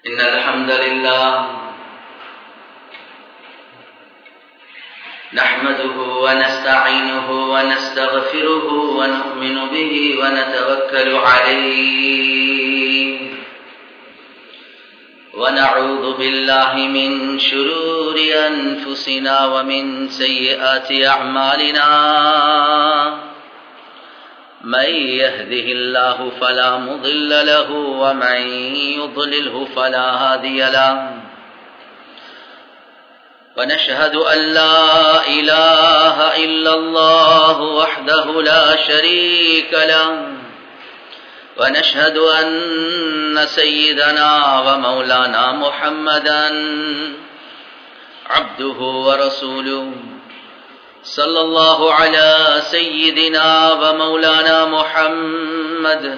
إن الحمد لله نحمده ونستعينه ونستغفره ونؤمن به ونتوكل عليه ونعوذ بالله من شرور أنفسنا ومن سيئات أعمالنا من يهده الله فلا مضل له ومن يضلله فلا هادي له ونشهد أن لا إله إلا الله وحده لا شريك له ونشهد أن سيدنا ومولانا محمدا عبده ورسوله صلى الله على سيدنا ومولانا محمد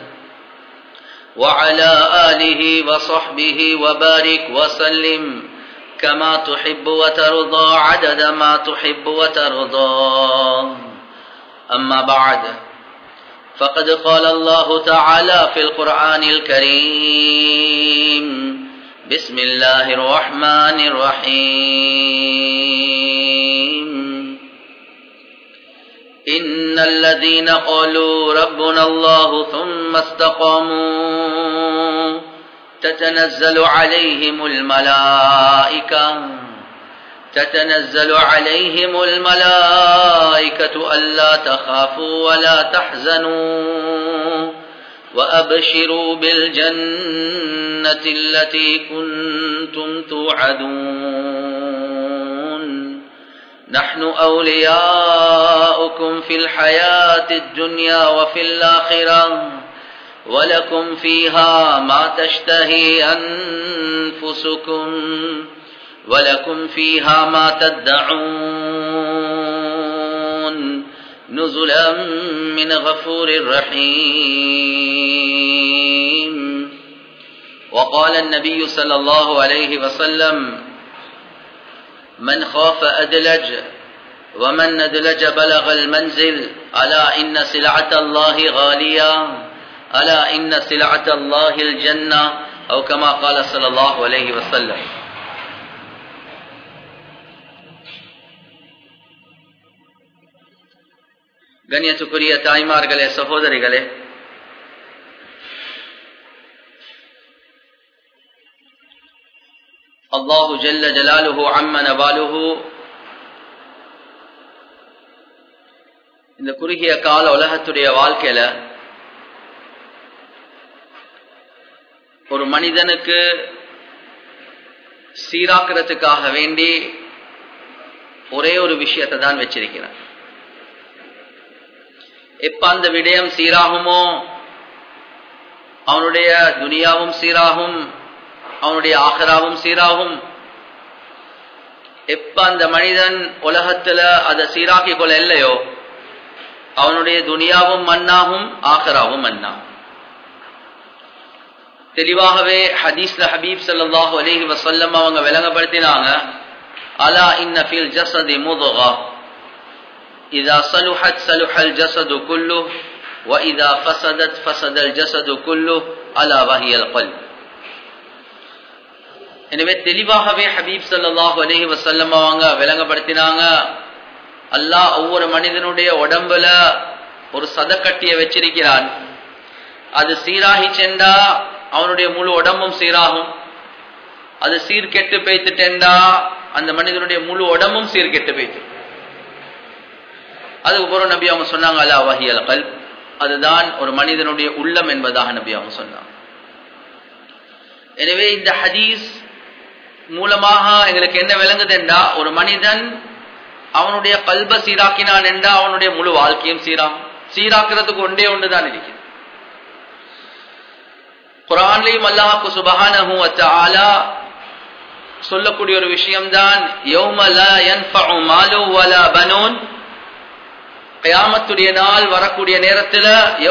وعلى آله وصحبه وبارك وسلم كما تحب وترضى عدد ما تحب وترضى أما بعد فقد قال الله تعالى في القرآن الكريم بسم الله الرحمن الرحيم إن الذين قالوا ربنا الله ثم استقاموا تتنزل عليهم الملائكة تتنزل عليهم الملائكة ألا تخافوا ولا تحزنوا وأبشروا بالجنة التي كنتم توعدون نحن أولياؤكم في الحياة الدنيا وفي الآخرة ولكم فيها ما تشتهي أنفسكم ولكم فيها ما تدعون نزلا من غفور رحيم وقال النبي صلى الله عليه وسلم من خاف أدلج ومن ندلج بلغ المنزل ألا إن سلعة الله غالية ألا إن سلعة الله الجنة أو كما قال صلى الله عليه وسلم கண்ணியத்துக்குரிய தாய்மார்களே சகோதரிகளே அல்லாஹு ஜல்ல ஜலாலுஹு அம்ம நபாலுஹு இந்த குறுகிய கால உலகத்துடைய வாழ்க்கையில ஒரு மனிதனுக்கு சீராக்கிறதுக்காக வேண்டி ஒரே ஒரு விஷயத்தை தான் வச்சிருக்கிறான் எப்ப அந்த விடயம் சீராகுமோ அவனுடைய துனியாவும் சீராகும் அவனுடைய ஆகராவும் சீராகும் எப்ப அந்த மனிதன் உலகத்துல அதை சீராக்கி கொள்ள இல்லையோ அவனுடைய துனியாவும் மண்ணாகும் ஆகராவும் மண்ணாகும் தெளிவாகவே ஹதீஸ்ல ஹபீப் சல்லாஹூ அலஹி வசல்லம் அவங்க விளங்கப்படுத்தினாங்க அலா இன்ன ஃபில் ஜசதி முதுகா إذا صلحت صلح الجسد كله وإذا فسدت فسد الجسد كله ألا وهي القلب எனவே தெளிவாகவே ஹபீப் சல்லாஹூ அலஹி வசல்லம் அவங்க விளங்கப்படுத்தினாங்க அல்லாஹ் ஒவ்வொரு மனிதனுடைய உடம்புல ஒரு சதக்கட்டிய வச்சிருக்கிறான் அது சீராகி சென்றா அவனுடைய முழு உடம்பும் சீராகும் அது சீர்கெட்டு பெய்த்துட்டா அந்த மனிதனுடைய முழு உடம்பும் சீர்கெட்டு பெய்த்து அதுக்கு பிறகு நபி அவங்க சொன்னாங்க அல்லா வஹியல் கல் அதுதான் ஒரு மனிதனுடைய உள்ளம் என்பதாக நபி அவங்க சொன்னாங்க எனவே இந்த ஹதீஸ் மூலமாக எங்களுக்கு என்ன விளங்குது என்றா ஒரு மனிதன் அவனுடைய கல்ப சீராக்கினான் என்றா அவனுடைய முழு வாழ்க்கையும் சீராகும் சீராக்குறதுக்கு ஒன்றே ஒன்றுதான் இருக்குது குரான்லையும் அல்லாஹாக்கு சுபஹானஹு வத்தஆலா சொல்லக்கூடிய ஒரு விஷயம்தான் யௌம லா யன்ஃபஉ மாலு வலா பனூன் கயாமத்துடைய நாள் வரக்கூடிய நேரத்தில்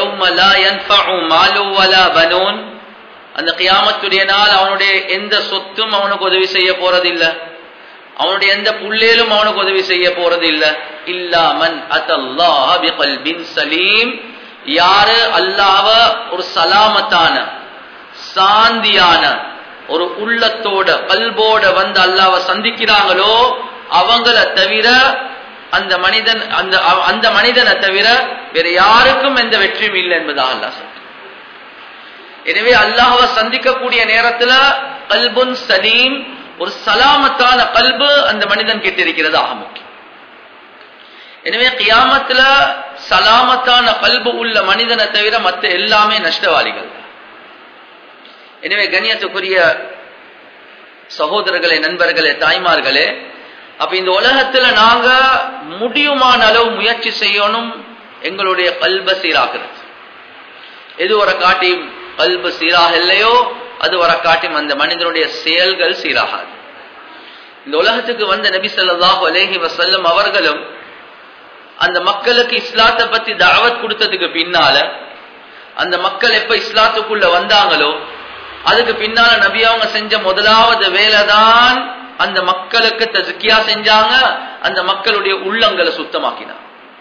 பனூன் அந்த கியாமத்துடைய நாள் அவனுடைய எந்த சொத்தும் அவனுக்கு உதவி செய்ய போறதில்லை அவனுடைய எந்த புள்ளேலும் அவனுக்கு உதவி செய்ய போறதில்லை இல்லாமன் அத்தல்லாஹின் சலீம் யாரு அல்லாவ ஒரு சலாமத்தான சாந்தியான ஒரு உள்ளத்தோட கல்போட வந்து அல்லாவை சந்திக்கிறாங்களோ அவங்கள தவிர அந்த மனிதன் அந்த அந்த மனிதனை தவிர வேற யாருக்கும் எந்த வெற்றியும் இல்லை என்பதாக அல்லாஹ் சொல்றான் எனவே அல்லாஹவை சந்திக்கக்கூடிய நேரத்துல கல்புன் சலீம் ஒரு சலாமத்தான கல்பு அந்த மனிதன் கிட்ட இருக்கிறது ஆக முக்கியம் எனவே கியாமத்துல சலாமத்தான கல்பு உள்ள மனிதனை தவிர மற்ற எல்லாமே நஷ்டவாளிகள் எனவே கண்ணியத்துக்குரிய சகோதரர்களே நண்பர்களே தாய்மார்களே அப்ப இந்த உலகத்துல நாங்க முடியுமான அளவு முயற்சி செய்யணும் எங்களுடைய கல்ப சீராகிறது எது வர காட்டி கல்பு சீராக இல்லையோ அது வர காட்டும் அந்த மனிதனுடைய செயல்கள் சீராகாது இந்த உலகத்துக்கு வந்த நபி ஸல்லல்லாஹு அலைஹி வஸல்லம் அவர்களும் அந்த மக்களுக்கு இஸ்லாத்தை பத்தி தாவத் கொடுத்ததுக்கு பின்னால அந்த மக்கள் எப்ப இஸ்லாத்துக்குள்ள வந்தாங்களோ அதுக்கு பின்னால நபி அவங்க செஞ்ச முதலாவது வேலைதான் அந்த மக்களுக்கு தஸ்கியா செஞ்சாங்க அந்த மக்களுடைய உள்ளங்களை சுத்தமாக்கினார்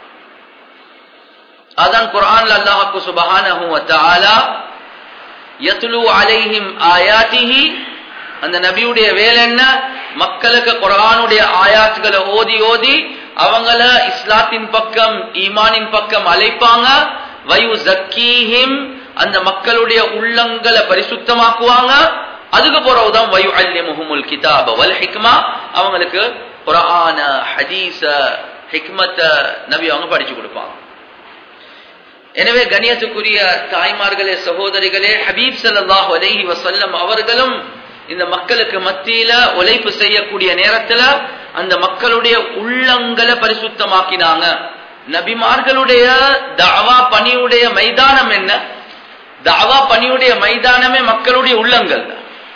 அதான் குர்ஆன்ல அல்லாஹ்க்கு சுப்ஹானஹு வ தஆலா யத்லு அலைஹிம் ஆயாத்திஹி அந்த நபியுடைய வேலை என்ன மக்களுக்கு குர்ஆனுடைய ஆயாத்துகளை ஓதி ஓதி அவங்கள இஸ்லாத்தின் பக்கம் ஈமானின் பக்கம் அழைப்பாங்க வயு ஜக்கீஹிம் அந்த மக்களுடைய உள்ளங்களை பரிசுத்தமாக்குவாங்க அதுக்கு பிறகுதான் வயு அல்லிமுஹுமுல் கிதாப வல் ஹிக்மா அவங்களுக்கு குர்ஆன ஹதீஸ ஹிக்மத்த நபி அவங்க படிச்சு கொடுப்பாங்க எனவே கணியத்துக்குரிய தாய்மார்களே சகோதரிகளே ஹபீப் ஸல்லல்லாஹு அலைஹி வஸல்லம் அவர்களும் இந்த மக்களுக்கு மத்தியில உழைப்பு செய்யக்கூடிய நேரத்துல அந்த மக்களுடைய உள்ளங்களை பரிசுத்தமாக்கினாங்க நபிமார்களுடைய தாவா பணியுடைய மைதானம் என்ன தாவா பணியுடைய மைதானமே மக்களுடைய உள்ளங்கள்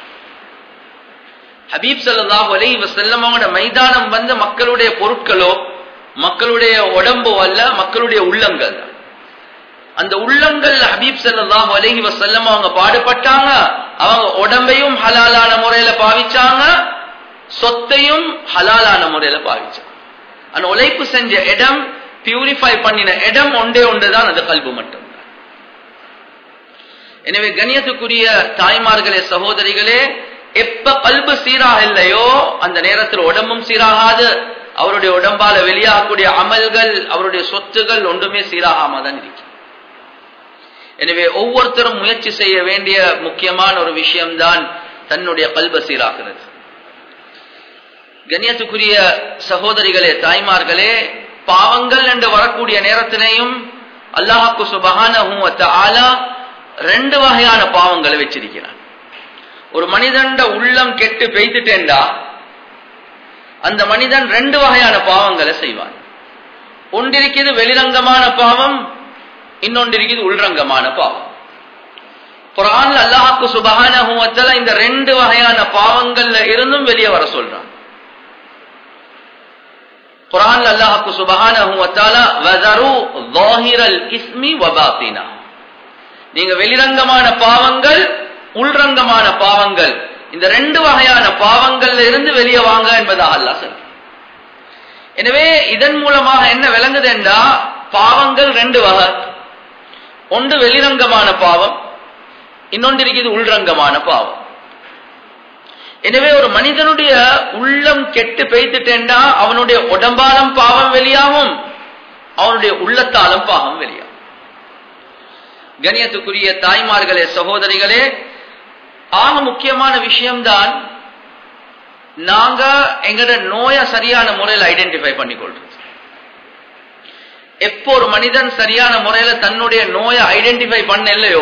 ஹபீப் ஸல்லல்லாஹு அலைஹி வஸல்லம் அவங்களோட மைதானம் வந்து மக்களுடைய பொருட்களோ மக்களுடைய உடம்போ அல்ல மக்களுடைய உள்ளங்கள் அந்த உள்ளங்கள் ஹபீப் ஸல்லல்லாஹு அலைஹி வஸல்லம் அவங்க பாடுபட்டாங்க அவங்க உடம்பையும் ஹலாலான முறையில பாவிச்சாங்க சொத்தையும் ஹலாலான முறையில பாவிச்சாங்க அந்த உழைப்பு செஞ்ச இடம் பியூரிஃபை பண்ணின இடம் ஒன்றே ஒன்றுதான் அது கல்பு மட்டும் எனவே கண்ணியத்துக்குரிய தாய்மார்களே சகோதரிகளே எப்ப கல்பு சீராக இல்லையோ அந்த நேரத்தில் உடம்பும் சீராகாது அவருடைய உடம்பால வெளியாகக்கூடிய அமல்கள் அவருடைய சொத்துகள் ஒன்றுமே சீராகாம தான் இருக்கு எனவே ஒவ்வொருத்தரும் முயற்சி செய்ய வேண்டிய முக்கியமான ஒரு விஷயம்தான் தன்னுடைய கல்ப சீராகிறது கண்ணியத்துக்குரிய சகோதரிகளே தாய்மார்களே பாவங்கள் என்று வரக்கூடிய நேரத்திலையும் அல்லாஹாக்கு சுபகான ஆலா ரெண்டு வகையான பாவங்களை வச்சிருக்கிறான் ஒரு மனிதண்ட உள்ளம் கெட்டு பெய்துட்டேண்டா அந்த மனிதன் ரெண்டு வகையான பாவங்களை செய்வான் ஒன்றிருக்கிறது வெளிரங்கமான பாவம் இன்னொன்று இருக்குது உள்ரங்கமான பாவம் குரான் அல்லாஹாக்கு சுபகான இந்த ரெண்டு வகையான பாவங்கள்ல இருந்தும் வெளியே வர சொல்றான் குரான் அல்லாஹாக்கு சுபகான இஸ்மி வபாத்தினா நீங்க வெளிரங்கமான பாவங்கள் உள்ரங்கமான பாவங்கள் இந்த ரெண்டு வகையான பாவங்கள்ல இருந்து வெளியே வாங்க என்பதாக அல்லாஹ் சொல்ற எனவே இதன் மூலமாக என்ன விளங்குது என்றா பாவங்கள் ரெண்டு வகை ஒன்று வெளிரங்கமான பாவம் இன்னொன்று இருக்குது உள்ரங்கமான பாவம் எனவே ஒரு மனிதனுடைய உள்ளம் கெட்டு பெய்துட்டேன்டா அவனுடைய உடம்பாலும் பாவம் வெளியாகும் அவனுடைய உள்ளத்தாலும் பாவம் வெளியாகும் கணியத்துக்குரிய தாய்மார்களே சகோதரிகளே ஆக முக்கியமான விஷயம்தான் நாங்க எங்கட நோயை சரியான முறையில் ஐடென்டிஃபை பண்ணிக்கொள்றது எப்போ ஒரு மனிதன் சரியான முறையில தன்னுடைய நோயை ஐடென்டிஃபை பண்ண இல்லையோ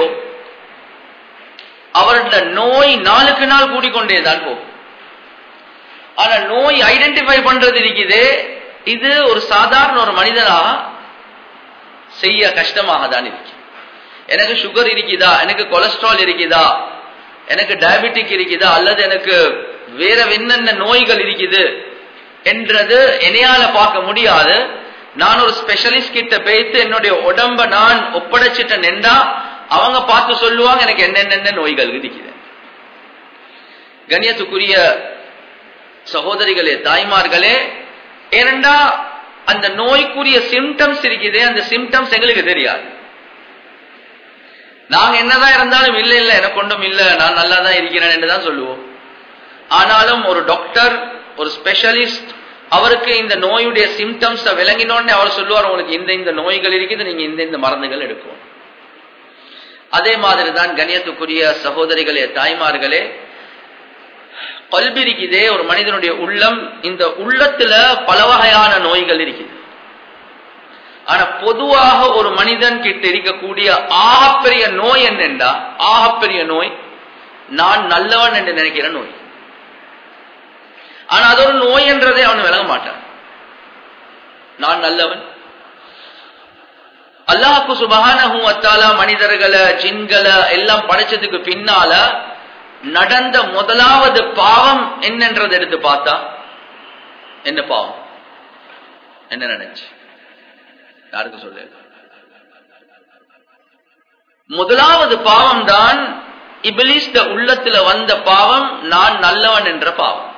அவரோட நோய் நாளுக்கு நாள் கூடிக்கொண்டே தான் போகும் ஆனா நோய் ஐடென்டிஃபை பண்றது இருக்குது இது ஒரு சாதாரண ஒரு மனிதனா செய்ய கஷ்டமாக தான் இருக்கு எனக்கு சுகர் இருக்குதா எனக்கு கொலஸ்ட்ரால் இருக்குதா எனக்கு டயபெட்டிக் இருக்குதா அல்லது எனக்கு வேற என்னென்ன நோய்கள் இருக்குது என்றது என்னையால பார்க்க முடியாது நான் ஒரு ஸ்பெஷலிஸ்ட் கிட்ட பேத்து என்னுடைய உடம்ப நான் ஒப்படைச்சிட்ட நின்றா அவங்க பார்த்து சொல்லுவாங்க எனக்கு என்னென்ன நோய்கள் இருக்குது கண்ணியத்துக்குரிய சகோதரிகளே தாய்மார்களே ஏனண்டா அந்த நோய்க்குரிய சிம்டம்ஸ் இருக்குதே அந்த சிம்டம்ஸ் எங்களுக்கு தெரியாது நாங்க என்னதான் இருந்தாலும் இல்ல இல்ல எனக்கு ஒன்றும் இல்ல நான் நல்லா தான் இருக்கிறேன் என்று தான் சொல்லுவோம் ஆனாலும் ஒரு டாக்டர் ஒரு ஸ்பெஷலிஸ்ட் அவருக்கு இந்த நோயுடைய சிம்டம்ஸ் விளங்கினோடனே அவர் சொல்லுவார் உங்களுக்கு இந்த இந்த நோய்கள் இருக்குது நீங்க இந்த இந்த மருந்துகள் எடுக்கும் அதே மாதிரி தான் கணியத்துக்குரிய சகோதரிகளே தாய்மார்களே கல்வி இருக்குதே ஒரு மனிதனுடைய உள்ளம் இந்த உள்ளத்துல பல வகையான நோய்கள் இருக்குது ஆனா பொதுவாக ஒரு மனிதன் கிட்ட இருக்கக்கூடிய ஆகப்பெரிய நோய் என்னென்றா ஆகப்பெரிய நோய் நான் நல்லவன் என்று நினைக்கிற நோய் ஆனா அது ஒரு நோய் என்றதை அவன் விளங்க மாட்டான் நான் நல்லவன் அல்லாஹு சுபஹானஹு வத்தாலா மனிதர்களை ஜின்களை எல்லாம் படைச்சதுக்கு பின்னால நடந்த முதலாவது பாவம் என்னன்றதை எடுத்து பார்த்தா என்ன பாவம் என்ன நினைச்சு யாருக்கு சொல்லு முதலாவது பாவம் தான் இபிலிஸ் உள்ளத்துல வந்த பாவம் நான் நல்லவன் என்ற பாவம்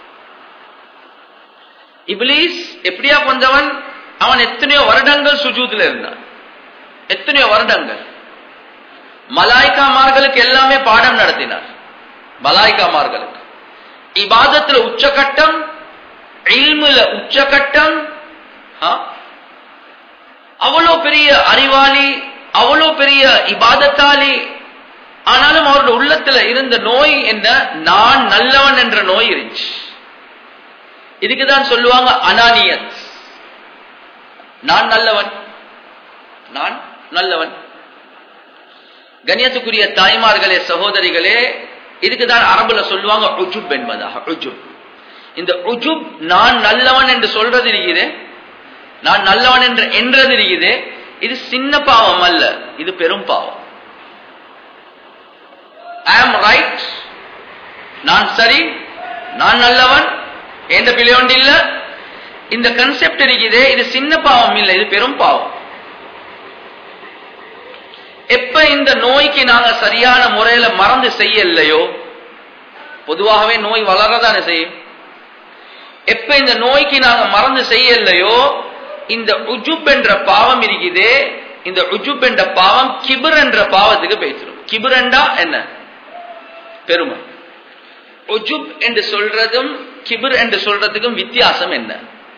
இபிலிஸ் எப்படியா வந்தவன் அவன் எத்தனையோ வருடங்கள் சுஜூத்துல இருந்தான் எத்தனையோ வருடங்கள் மலாய்க்காமார்களுக்கு எல்லாமே பாடம் நடத்தினார் மலாய்க்காமார்களுக்கு இபாதத்துல உச்சகட்டம் இல்முல உச்சகட்டம் அவ்வளோ பெரிய அறிவாளி அவ்வளோ பெரிய இபாதத்தாளி ஆனாலும் அவருடைய உள்ளத்துல இருந்த நோய் என்ன நான் நல்லவன் என்ற நோய் இருந்துச்சு இதுக்குதான் சொல்லுவாங்க அனானியத் நான் நல்லவன் நான் நல்லவன் கண்ணியத்துக்குரிய தாய்மார்களே சகோதரிகளே இதுக்குதான் அரபுல சொல்லுவாங்க உஜுப் என்பதாக உஜுப் இந்த உஜுப் நான் நல்லவன் என்று சொல்றது இருக்குது நான் நல்லவன் என்று என்றது இருக்குது இது சின்ன பாவம் அல்ல இது பெரும் பாவம் ஐ ஆம் ரைட் நான் சரி நான் நல்லவன் எந்த பிள்ளையோண்டு இல்ல இந்த கன்செப்ட் இருக்குது இது சின்ன பாவம் இல்லை இது பெரும் பாவம் எப்ப இந்த நோய்க்கு நாங்க சரியான முறையில மறந்து செய்யலையோ பொதுவாகவே நோய் வளரதானே செய்யும் எப்ப இந்த நோய்க்கு நாங்க மறந்து செய்யலையோ இந்த உஜுப் என்ற பாவம் இருக்குதே இந்த உஜுப் என்ற பாவம் கிபிர் என்ற பாவத்துக்கு பேசிடும் கிபிரண்டா என்ன பெருமை உஜுப் என்று சொல்றதும் கிபிர் என்று சொல்றதுக்கும் வித்தியாசம் என்ன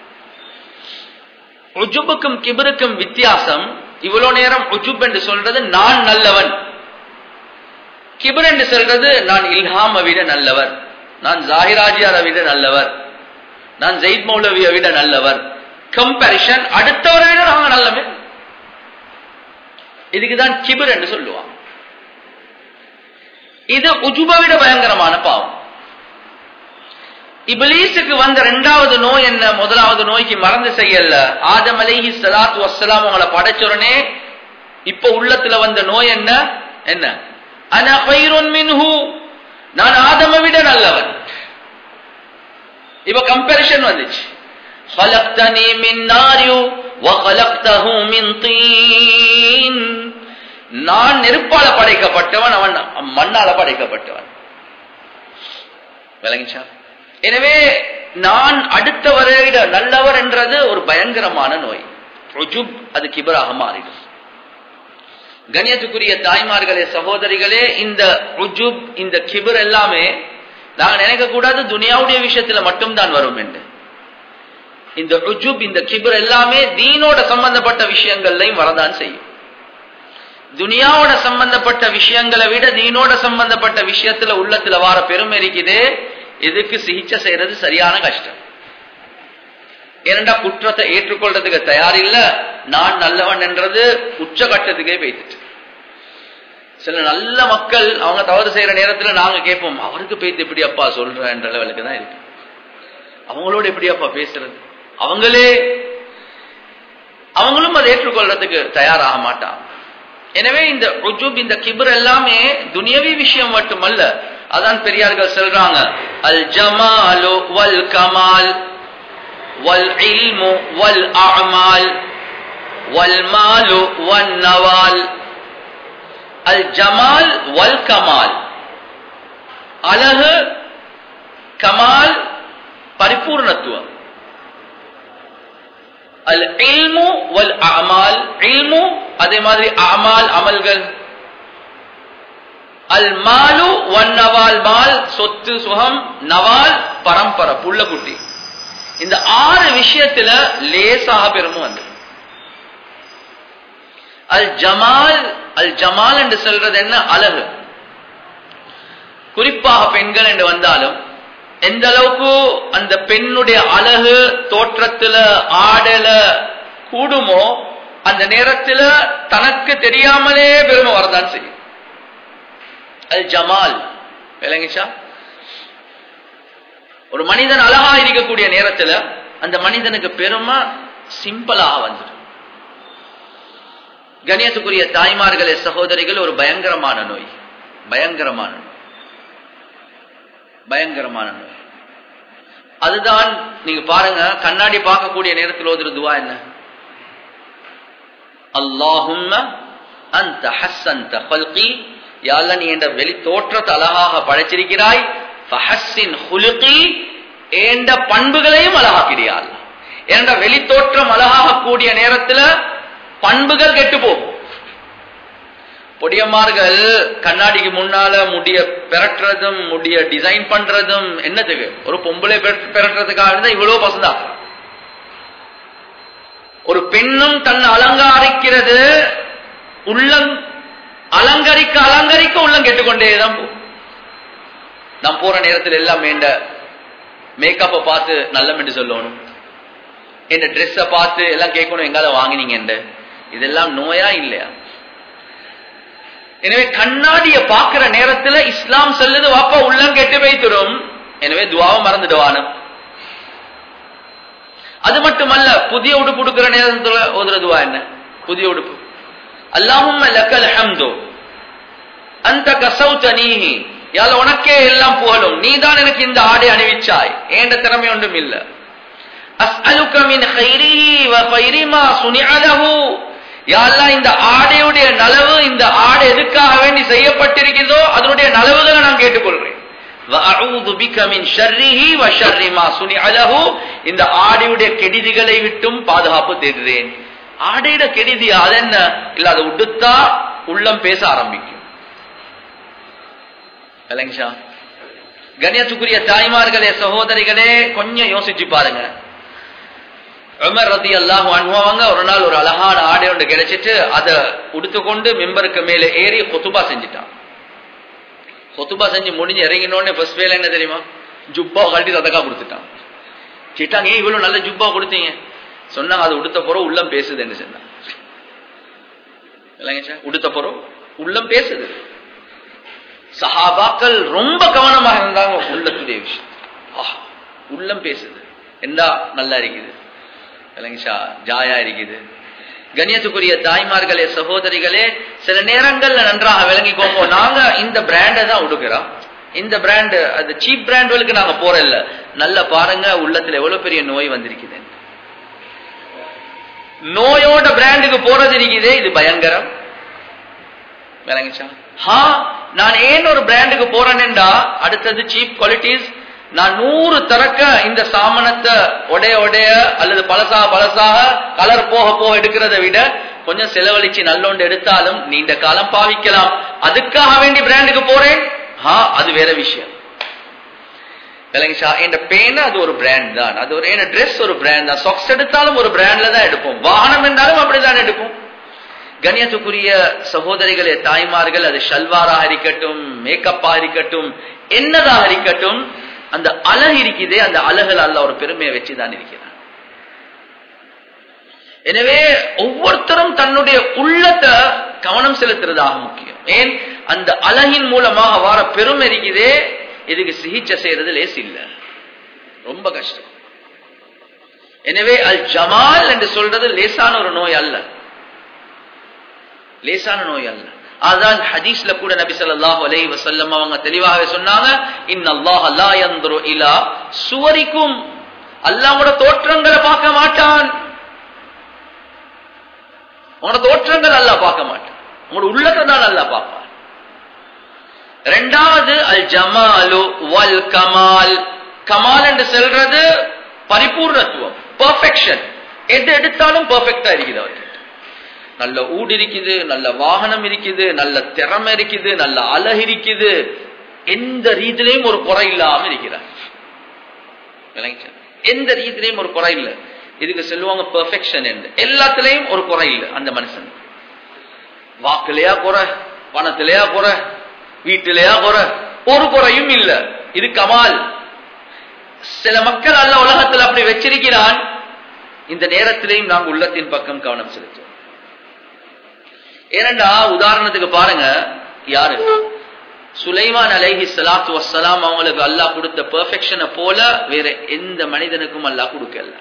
உஜுபுக்கும் கிபிருக்கும் வித்தியாசம் இவ்வளவு நேரம் உஜுப் என்று சொல்றது நான் நல்லவன் கிபிர் என்று சொல்றது நான் இல்ஹாம விட நல்லவர் நான் ஜாகிராஜியாரை விட நல்லவர் நான் ஜெயித் மௌலவியை விட நல்லவர் கம்பேரிஷன் அடுத்தவரை விட நாங்க நல்லவே இதுக்குதான் கிபிர் என்று சொல்லுவான் இது உஜுபை விட பயங்கரமான பாவம் இபிலீஸுக்கு வந்த இரண்டாவது நோய் என்ன முதலாவது நோய்க்கு மறந்து செய்யல ஆதம் அலைஹி சலாத்து வசலாம் அவங்களை படைச்சோடனே இப்ப உள்ளத்துல வந்த நோய் என்ன என்ன மின்ஹு நான் ஆதம விட நல்லவன் இப்ப கம்பேரிஷன் வந்துச்சு خلقتني من نار وخلقته من طين நான் நெருப்பால படைக்கப்பட்டவன் அவன் மண்ணால படைக்கப்பட்டவன் விளங்கிச்சா எனவே நான் அடுத்தவரை விட நல்லவர் என்றது ஒரு பயங்கரமான நோய் ருஜுப் அது கிபராக மாறிடும் கணியத்துக்குரிய தாய்மார்களே சகோதரிகளே இந்த ருஜுப் இந்த கிபர் எல்லாமே நாங்க நினைக்க கூடாது துனியாவுடைய விஷயத்துல மட்டும்தான் வரும் என்று இந்த ருஜுப் இந்த கிபர் எல்லாமே தீனோட சம்பந்தப்பட்ட விஷயங்கள்லையும் வரதான் செய்யும் துனியாவோட சம்பந்தப்பட்ட விஷயங்களை விட தீனோட சம்பந்தப்பட்ட விஷயத்துல உள்ளத்துல வார பெருமை இருக்குது இதுக்கு சிகிச்சை செய்யறது சரியான கஷ்டம் ஏனண்டா குற்றத்தை ஏற்றுக்கொள்றதுக்கு தயாரில்ல நான் நல்லவன் என்றது உச்சகட்டத்துக்கே போயிட்டு சில நல்ல மக்கள் அவங்க தவறு செய்யற நேரத்துல நாங்க கேட்போம் அவருக்கு பேத்து எப்படி அப்பா சொல்ற என்ற லெவலுக்கு தான் இருக்கு அவங்களோட எப்படி அப்பா பேசுறது அவங்களே அவங்களும் அதை ஏற்றுக்கொள்றதுக்கு தயாராக மாட்டாங்க எனவே இந்த ருஜுப் இந்த கிபர் எல்லாமே துனியவி விஷயம் மட்டுமல்ல அதான் பெரியார்கள் சொல்றாங்க அல் ஜமாலு வல் கமால் வல் இல்மு வல் அமால் வல் மாலு வன் நவால் அல் ஜமால் வல் கமால் அழகு கமால் பரிபூர்ணத்துவம் அல் இல்மு வல் அமால் இல்மு அதே மாதிரி அமால் அமல்கள் அல் மாலு ஒன் நவால் மால் சொத்து சுகம் நவால் பரம்பரை புள்ள குட்டி இந்த ஆறு விஷயத்துல லேசாக பெருமும் வந்து அல் ஜமால் அல் ஜமால் என்று சொல்றது என்ன அழகு குறிப்பாக பெண்கள் என்று வந்தாலும் எந்த அளவுக்கு அந்த பெண்ணுடைய அழகு தோற்றத்துல ஆடல கூடுமோ அந்த நேரத்துல தனக்கு தெரியாமலே பெருமை வரதான் செய்யும் அல் ஜமால் விளங்கிச்சா ஒரு மனிதன் அழகா இருக்கக்கூடிய நேரத்துல அந்த மனிதனுக்கு பெருமை சிம்பிளாக வந்துடும் கணியத்துக்குரிய தாய்மார்களே சகோதரிகள் ஒரு பயங்கரமான நோய் பயங்கரமான நோய் பயங்கரமான நோய் அதுதான் நீங்க பாருங்க கண்ணாடி பார்க்கக்கூடிய நேரத்தில் ஓதுற துவா என்ன அல்லாஹும்ம அந்த ஹஸ்ஸந்த ஹல்கி யாழ்ல நீ என்ற வெளி தோற்றத்தை அழகாக படைச்சிருக்கிறாய் ஃபஹஸ்ஸின் ஹுலுகி ஏண்ட பண்புகளையும் அழகாக்கிறியாள் என்ற வெளி தோற்றம் அழகாக கூடிய நேரத்துல பண்புகள் கெட்டு போகும் பொடியம்மார்கள் கண்ணாடிக்கு முன்னால முடிய பெரட்டுறதும் முடிய டிசைன் பண்றதும் என்னத்துக்கு ஒரு பொம்பளை பெரட்டுறதுக்காக இருந்தா இவ்வளவு பசந்தா ஒரு பெண்ணும் தன்னை அலங்காரிக்கிறது உள்ளம் அலங்கரிக்க அலங்கரிக்க உள்ளம் கெட்டுக்கொண்டேதான் போகும் நான் போற நேரத்தில் எல்லாம் வேண்ட மேக்கப்பை பார்த்து நல்லம் என்று சொல்லணும் என் ட்ரெஸ்ஸை பார்த்து எல்லாம் கேட்கணும் எங்கால வாங்கினீங்க இதெல்லாம் நோயா இல்லையா எனவே கண்ணாடிய பாக்குற நேரத்துல இஸ்லாம் சொல்லுது வாப்பா உள்ளம் கெட்டு வைத்துரும் எனவே துவாவை மறந்துடுவானு அது மட்டுமல்ல புதிய உடுப்பு உடுக்கிற நேரத்துல ஓதுற துவா என்ன புதிய உடுப்பு அல்லாஹும் லக்கல் ஹம்து அந்த கசௌத்த நீஹி யால உனக்கே எல்லாம் புகழும் நீதான் எனக்கு இந்த ஆடை அணிவிச்சாய் ஏண்ட திறமை ஒன்றும் இல்ல அஸ்அலுக மின் கைரிஹி வ கைரி மா சுனிஅலஹு யாழ்லா இந்த ஆடையுடைய நலவு இந்த ஆடை எதுக்காக வேண்டி செய்யப்பட்டிருக்கிறதோ அதனுடைய நலவுகளை நான் கேட்டுக்கொள்றேன் இந்த ஆடையுடைய கெடிதிகளை விட்டும் பாதுகாப்பு தேடுறேன் ஆடையிட கெடிதி அது என்ன இல்ல அதை உடுத்தா உள்ளம் பேச ஆரம்பிக்கும் இல்லைங்கஷா கண்ணியத்துக்குரிய தாய்மார்களே சகோதரிகளே கொஞ்சம் யோசிச்சு பாருங்க உமர் ரதி அல்லாஹ் அனுபவங்க ஒரு நாள் ஒரு அழகான ஆடை ஒன்று கிடைச்சிட்டு அதை உடுத்துக்கொண்டு மெம்பருக்கு மேல ஏறி கொத்துபா செஞ்சுட்டான் கொத்துபா செஞ்சு முடிஞ்சு இறங்கினோடனே ஃபர்ஸ்ட் வேலை என்ன தெரியுமா ஜுப்பா கழட்டி சதக்கா கொடுத்துட்டான் கேட்டாங்க ஏன் இவ்வளவு நல்ல ஜுப்பா கொடுத்தீங்க சொன்னாங்க அது உடுத்த போறோம் உள்ளம் பேசுதுன்னு சொன்னாங்க இல்லைங்க உடுத்த போறோம் உள்ளம் பேசுது சஹாபாக்கள் ரொம்ப கவனமாக இருந்தாங்க உள்ளத்துடைய விஷயம் உள்ளம் பேசுது என்ன நல்லா இருக்குது இல்லைங்கஷா ஜாயா இருக்குது கண்ணியத்துக்குரிய தாய்மார்களே சகோதரிகளே சில நேரங்கள்ல நன்றாக விளங்கிக்கோங்க நாங்க இந்த பிராண்டை தான் உடுக்கிறோம் இந்த பிராண்ட் அது சீப் பிராண்டுகளுக்கு நாங்க போறதில்ல நல்ல பாருங்க உள்ளத்துல எவ்வளவு பெரிய நோய் வந்திருக்குது நோயோட பிராண்டுக்கு போறது இருக்குது இது பயங்கரம் விளங்கிச்சா ஹா நான் ஏன் ஒரு பிராண்டுக்கு போறேன்டா அடுத்தது சீப் குவாலிட்டிஸ் நான் நூறு தரக்க இந்த சாமனத்தை உடைய உடைய அல்லது பழசா பழசாக கலர் போக போக எடுக்கிறத விட கொஞ்சம் செலவழிச்சு நல்லொண்டு எடுத்தாலும் நீண்ட காலம் பாவிக்கலாம் அதுக்காக வேண்டி பிராண்டுக்கு போறேன் ஹா அது வேற விஷயம் விளங்கிச்சா என் பேன அது ஒரு பிராண்ட் தான் அது ஒரு என்ன ட்ரெஸ் ஒரு பிராண்ட் தான் சாக்ஸ் எடுத்தாலும் ஒரு பிராண்ட்ல தான் எடுப்போம் வாகனம் என்றாலும் அப்படிதான் எடுப்போம் கண்ணியத்துக்குரிய சகோதரிகளே தாய்மார்கள் அது ஷல்வாராக இருக்கட்டும் மேக்கப்பா இருக்கட்டும் என்னதாக இருக்கட்டும் அந்த அழகு இருக்குதே அந்த அழகுல அல்ல ஒரு பெருமையை வச்சுதான் இருக்கிறான் எனவே ஒவ்வொருத்தரும் தன்னுடைய உள்ளத்தை கவனம் செலுத்துறதாக முக்கியம் ஏன் அந்த அழகின் மூலமாக வர பெருமை இருக்குதே இதுக்கு சிகிச்சை செய்யறது லேஸ் இல்ல ரொம்ப கஷ்டம் எனவே அல் ஜமால் என்று சொல்றது லேசான ஒரு நோய் அல்ல லேசான நோய் அல்ல அதான் ஹதீஸ்ல கூட நபி ஸல்லல்லாஹு அலைஹி வஸல்லம் அவங்க தெளிவாகவே சொன்னாங்க இன்னல்லாஹ லா யன்துரு இலா சுவரிக்கும் அல்லாஹ்வோட தோற்றங்களை பார்க்க மாட்டான் உங்களோட தோற்றங்கள் அல்லாஹ் பார்க்க மாட்டான் உங்களோட உள்ளத்தை தான் அல்லாஹ் பார்ப்பான் ரெண்டாவது அல் ஜமாலு வல் கமால் கமால் என்று சொல்றது பரிபூர்ணத்துவம் பெர்ஃபெக்ஷன் எது எடுத்தாலும் பெர்ஃபெக்டா இருக்குது அவர்கிட்ட நல்ல ஊடு இருக்குது நல்ல வாகனம் இருக்குது நல்ல திறமை இருக்குது நல்ல அழகு இருக்குது எந்த ரீதியிலையும் ஒரு குறை இல்லாம இருக்கிறார் விளங்கிச்சா? எந்த ரீதியிலையும் ஒரு குறை இல்லை இதுக்கு சொல்லுவாங்க பெர்ஃபெக்ஷன் என்று எல்லாத்திலையும் ஒரு குறை இல்லை அந்த மனுஷன் வாக்குலையா குறை பணத்திலையா குறை வீட்டிலையா குறை ஒரு குறையும் இல்ல இது கமால் சில மக்கள் அல்ல உலகத்தில் அப்படி வச்சிருக்கிறான் இந்த நேரத்திலையும் நாங்கள் உள்ளத்தின் பக்கம் கவனம் செலுத்துவோம் ஏனண்டா உதாரணத்துக்கு பாருங்க யாரு சுலைமான் அலைஹி ஸலாத்து வஸ்ஸலாம் அவங்களுக்கு அல்லாஹ் கொடுத்த பெர்ஃபெக்ஷனை போல வேற எந்த மனிதனுக்கும் அல்லாஹ் கொடுக்கல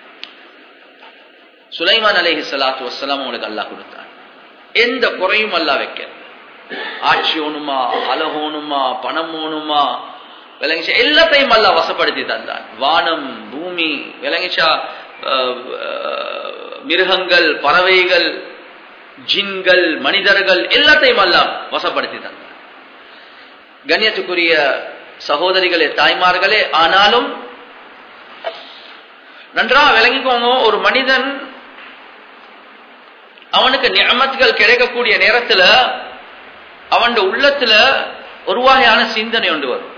சுலைமான் அலைஹி ஸலாத்து வஸ்ஸலாம் அவங்களுக்கு அல்லாஹ் கொடுத்தான் எந்த குறையும் அல்லாஹ் வைக்கல ஆட்சி ஓணுமா அழகோணுமா பணம் ஓணுமா விளங்கிச்சா எல்லாத்தையும் அல்ல வசப்படுத்தி தந்தான் வானம் பூமி விளங்கிச்சா அஹ், அஹ், மிருகங்கள் பறவைகள் ஜின்கள் மனிதர்கள் எல்லாத்தையும் அல்ல வசப்படுத்தி தந்தான் கண்ணியத்துக்குரிய சகோதரிகளே தாய்மார்களே ஆனாலும் நன்றா விளங்கிக்கோங்க ஒரு மனிதன் அவனுக்கு நியமத்துகள் கிடைக்கக்கூடிய நேரத்துல அவன் உள்ளத்துல ஒரு வகையான சிந்தனை ஒன்று வரும்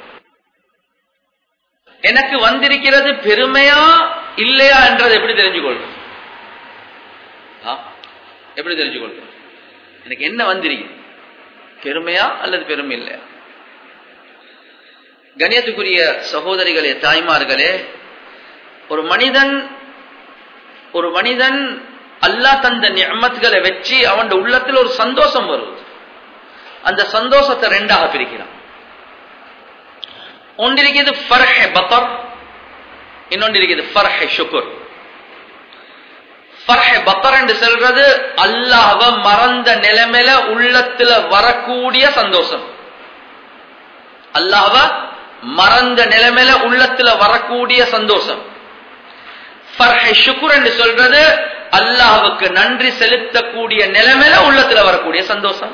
எனக்கு வந்திருக்கிறது பெருமையா இல்லையா என்றதை எப்படி தெரிஞ்சுக்கொள்ளும் ஆ? எப்படி தெரிஞ்சுக்கொள்ளும் எனக்கு என்ன வந்திருக்கு பெருமையா அல்லது பெருமை இல்லையா கணியத்துக்குரிய சகோதரிகளே தாய்மார்களே ஒரு மனிதன் ஒரு மனிதன் அல்லாஹ் தந்த நியமத்துகளை வச்சு அவன் உள்ளத்தில் ஒரு சந்தோஷம் வருவது அந்த சந்தோஷத்தை ரெண்டாக பிரிக்கிறான் ஒன்றிருக்கிறது ஃபர்ஹே பத்தர் இன்னொன்று இருக்குது ஃபர்ஹே ஷுக்குர் ஃபர்ஹே பத்தர் என்று சொல்றது அல்லாஹ்வ மறந்த நிலைமையில உள்ளத்துல வரக்கூடிய சந்தோஷம் அல்லாஹ்வ மறந்த நிலைமையில உள்ளத்துல வரக்கூடிய சந்தோஷம் ஃபர்ஹே ஷுக்குர் என்று சொல்றது அல்லாஹ்வுக்கு நன்றி செலுத்தக்கூடிய நிலைமையில உள்ளத்துல வரக்கூடிய சந்தோஷம்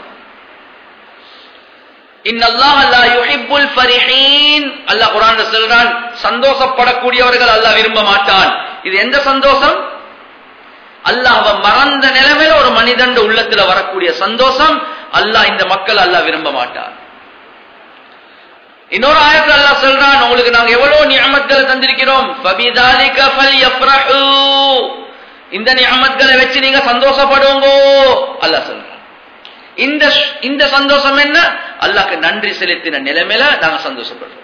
இன்னல்லாஹ் லா யுஹிப்புல் ஃபரிஹீன் அல்லாஹ் குர்ஆன்ல சொல்றான் சந்தோஷப்படக்கூடியவர்கள் அல்லாஹ் விரும்ப மாட்டான் இது எந்த சந்தோஷம் அல்லாஹ்வ மறந்த நிலைமையில ஒரு மனிதன் உள்ளத்துல வரக்கூடிய சந்தோஷம் அல்லாஹ் இந்த மக்கள் அல்லாஹ் விரும்ப மாட்டான் இன்னொரு ஆயத்துல அல்லாஹ் சொல்றான் உங்களுக்கு நாங்க எவ்வளவு நியமத்களை தந்திருக்கிறோம் ஃபபிதாலிக ஃபல்யஃப்ரஹு இந்த நியமத்களை வச்சு நீங்க சந்தோஷப்படுவோங்க அல்லாஹ் சொல்றான் இந்த இந்த சந்தோஷம் என்ன அல்லாஹ்க்கு நன்றி செலுத்தின நிலைமையில நாங்க சந்தோஷப்படுறோம்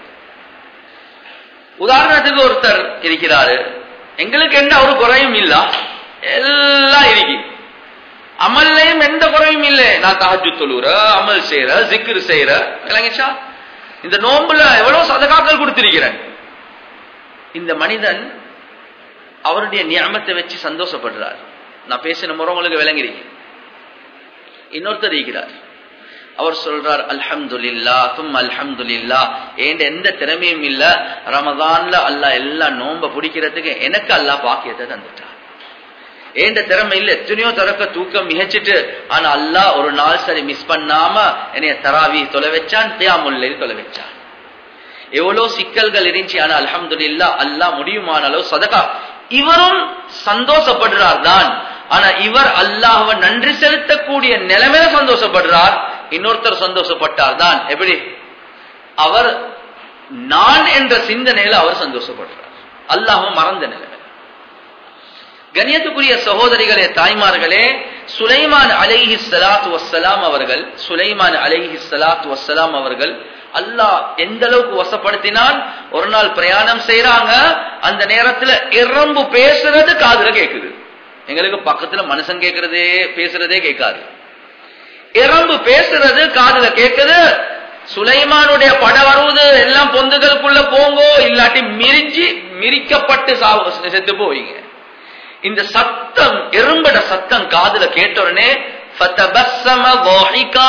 உதாரணத்துக்கு ஒருத்தர் இருக்கிறாரு எங்களுக்கு எந்த ஒரு குறையும் இல்ல எல்லாம் இருக்கு அமல்லையும் எந்த குறையும் இல்லை நான் தஹஜ்ஜு தொழுற அமல் செய்யற ஜிக்ரு செய்யற விளங்கிச்சா இந்த நோம்புல எவ்வளவு சதகாக்கள் கொடுத்திருக்கிறேன் இந்த மனிதன் அவருடைய நியமத்தை வச்சு சந்தோஷப்படுறார் நான் பேசின முறை உங்களுக்கு விளங்கிருக்கேன் இன்னொருத்தர் இருக்கிறார் அவர் சொல்றார் அல்ஹம்துலில்லா தும் அல்ஹம்துலில்லா ஏண்ட எந்த திறமையும் இல்ல ரமதான்ல அல்லாஹ் எல்லாம் நோம்ப பிடிக்கிறதுக்கு எனக்கு அல்லாஹ் பாக்கியத்தை தந்துட்டார் ஏண்ட திறமை இல்ல எத்தனையோ தரக்க தூக்கம் மிகச்சிட்டு ஆனா அல்லாஹ் ஒரு நாள் சரி மிஸ் பண்ணாம என்னைய தராவி தொலை வச்சான் தியாமுல்லை தொலை வச்சான் எவ்வளவு சிக்கல்கள் இருந்துச்சு ஆனா அல்ஹம்துலில்லா அல்லாஹ் முடியுமான அளவு சதகா இவரும் சந்தோஷப்படுறார் தான் ஆனா இவர் அல்லாஹ்வை நன்றி செலுத்தக்கூடிய நிலைமையில சந்தோஷப்படுறார் இன்னொருத்தர் சந்தோஷப்பட்டார் தான் எப்படி அவர் நான் என்ற சிந்தனையில அவர் சந்தோஷப்படுறார் அல்லாஹ் மறந்த நிலைமை கண்ணியத்துக்குரிய சகோதரிகளே தாய்மார்களே சுலைமான் அலைஹி ஸலாத்து வஸ்ஸலாம் அவர்கள் சுலைமான் அலைஹி ஸலாத்து வஸ்ஸலாம் அவர்கள் அல்லாஹ் எந்த அளவுக்கு வசப்படுத்தினால் ஒரு நாள் பிரயாணம் செய்யறாங்க அந்த நேரத்துல எறும்பு பேசுறது காதுல கேக்குது எங்களுக்கு பக்கத்துல மனுஷன் கேட்கறதே பேசுறதே கேட்காது எறும்பு பேசுறது காதுல கேக்குது சுலைமானுடைய பட வருவது எல்லாம் பொந்துகளுக்குள்ள போங்கோ இல்லாட்டி மிரிஞ்சி மிரிக்கப்பட்டு சாவு செத்து போவீங்க இந்த சத்தம் எறும்பட சத்தம் காதுல கேட்ட உடனே ஃபதபஸ்ஸம ضاحكا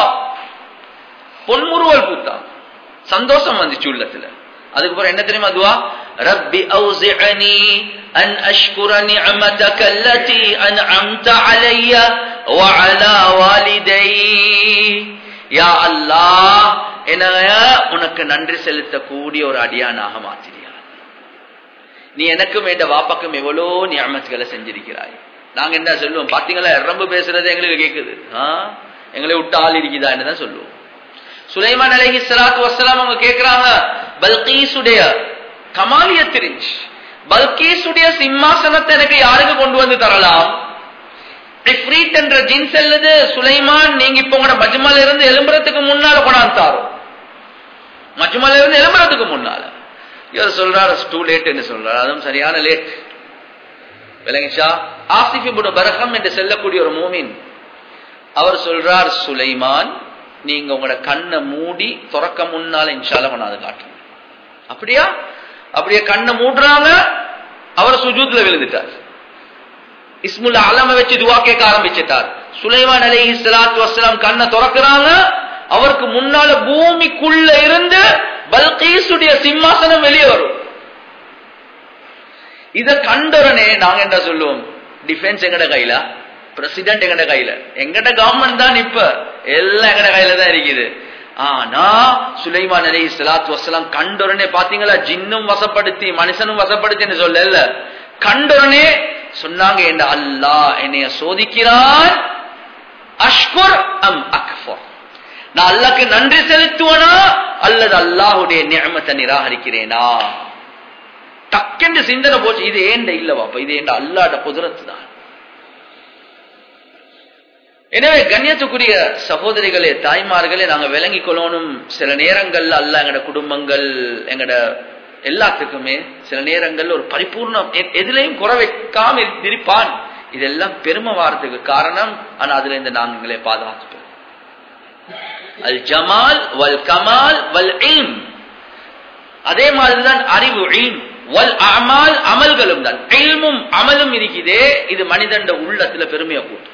பொன்முறுவல் பூத்தான் சந்தோஷம் வந்துச்சு உள்ளத்துல அதுக்கப்புறம் என்ன தெரியுமா துவா ரப்பி அவுசிஅனி அன் அஷ்குர நிஅமதக அல்லதி அன்அம்த அலைய வஅலா வாலிதை யா அல்லாஹ் என்னைய உனக்கு நன்றி செலுத்தக்கூடிய ஒரு அடியானாக மாற்றிறியா நீ எனக்கும் என்ற வாப்பாக்கும் எவ்வளோ நியமத்துகளை செஞ்சிருக்கிறாய் நாங்க என்ன சொல்லுவோம் பாத்தீங்களா ரொம்ப பேசுறது எங்களுக்கு கேக்குது ஆ எங்களை விட்டு ஆள் இருக்குதான்னு தான் சொல்லுவோம் சுலைமான் அலஹி சலாத்து வசலாம் அவங்க கேக்குறாங்க பல்கீசுடைய கமாலிய தெரிஞ்சு பல்கீசுடைய சிம்மாசனத்தை எனக்கு யாருக்கு கொண்டு வந்து தரலாம் இஃப்ரீத் என்ற ஜின் செல்லுது சுலைமான் நீங்க இப்ப உங்களோட மஜ்மால இருந்து எலும்புறதுக்கு முன்னால கொண்டாந்து தாரோம் மஜ்மால இருந்து எலும்புறதுக்கு முன்னால இவர் சொல்றாரு டூ லேட்னு சொல்றாரு அதுவும் சரியான லேட் விளங்கிச்சா ஆசிஃப் இப்னு பரகம் என்று செல்லக்கூடிய ஒரு மூமின் அவர் சொல்றார் சுலைமான் நீங்க உங்களோட கண்ணை மூடி துறக்க முன்னால இன்ஷால கொண்டாந்து காட்டுங்க அப்படியா அப்படியே கண்ணை மூடுறாங்க அவர் சுஜூத்ல விழுந்துட்டார் இஸ்முல் அலம வச்சு துவா கேட்க ஆரம்பிச்சிட்டார் சுலைமான் அலி இஸ்லாத்து வசலாம் கண்ணை திறக்கிறாங்க அவருக்கு முன்னால பூமிக்குள்ள இருந்து பல்கீசுடைய சிம்மாசனம் வெளியே வரும் இத கண்டோடனே நாங்க என்ன சொல்லுவோம் டிஃபென்ஸ் எங்கட கையில பிரசிடென்ட் எங்கட கையில எங்கட கவர்மெண்ட் தான் இப்ப எல்லாம் எங்கட கையில தான் இருக்குது ஆனா சுலைமான் அலி இஸ்லாத்து வசலாம் கண்டோடனே பாத்தீங்களா ஜின்னும் வசப்படுத்தி மனுஷனும் வசப்படுத்தின்னு சொல்லல கண்டோடனே சொன்னாங்க என்ற அல்லாஹ் என்னைய சோதிக்கிறான் அஷ்குர் அம் அக்ஃபர் நான் அல்லாக்கு நன்றி செலுத்துவனா அல்லது அல்லாஹுடைய நியமத்தை நிராகரிக்கிறேனா டக்கென்று சிந்தனை போச்சு இது ஏண்ட இல்லவாப்பா இது ஏண்ட அல்லாட குதிரத்து தான் எனவே கண்ணியத்துக்குரிய சகோதரிகளே தாய்மார்களே நாங்க விளங்கிக் கொள்ளணும் சில நேரங்கள்ல அல்ல எங்கட குடும்பங்கள் எங்கட எல்லாத்துக்குமே சில நேரங்கள்ல ஒரு பரிபூர்ணம் எதுலையும் குறை வைக்காம இருப்பான் இதெல்லாம் பெருமை வாரத்துக்கு காரணம் ஆனா அதுல இருந்து நாங்க எங்களை பாதுகாத்துப்போம் அல் ஜமால் வல் கமால் வல் இல்ம் அதே மாதிரிதான் அறிவு இல்ம் வல் அமால் அமல்களும் தான் இல்மும் அமலும் இருக்குதே இது மனிதண்ட உள்ளத்துல பெருமையை கூட்டும்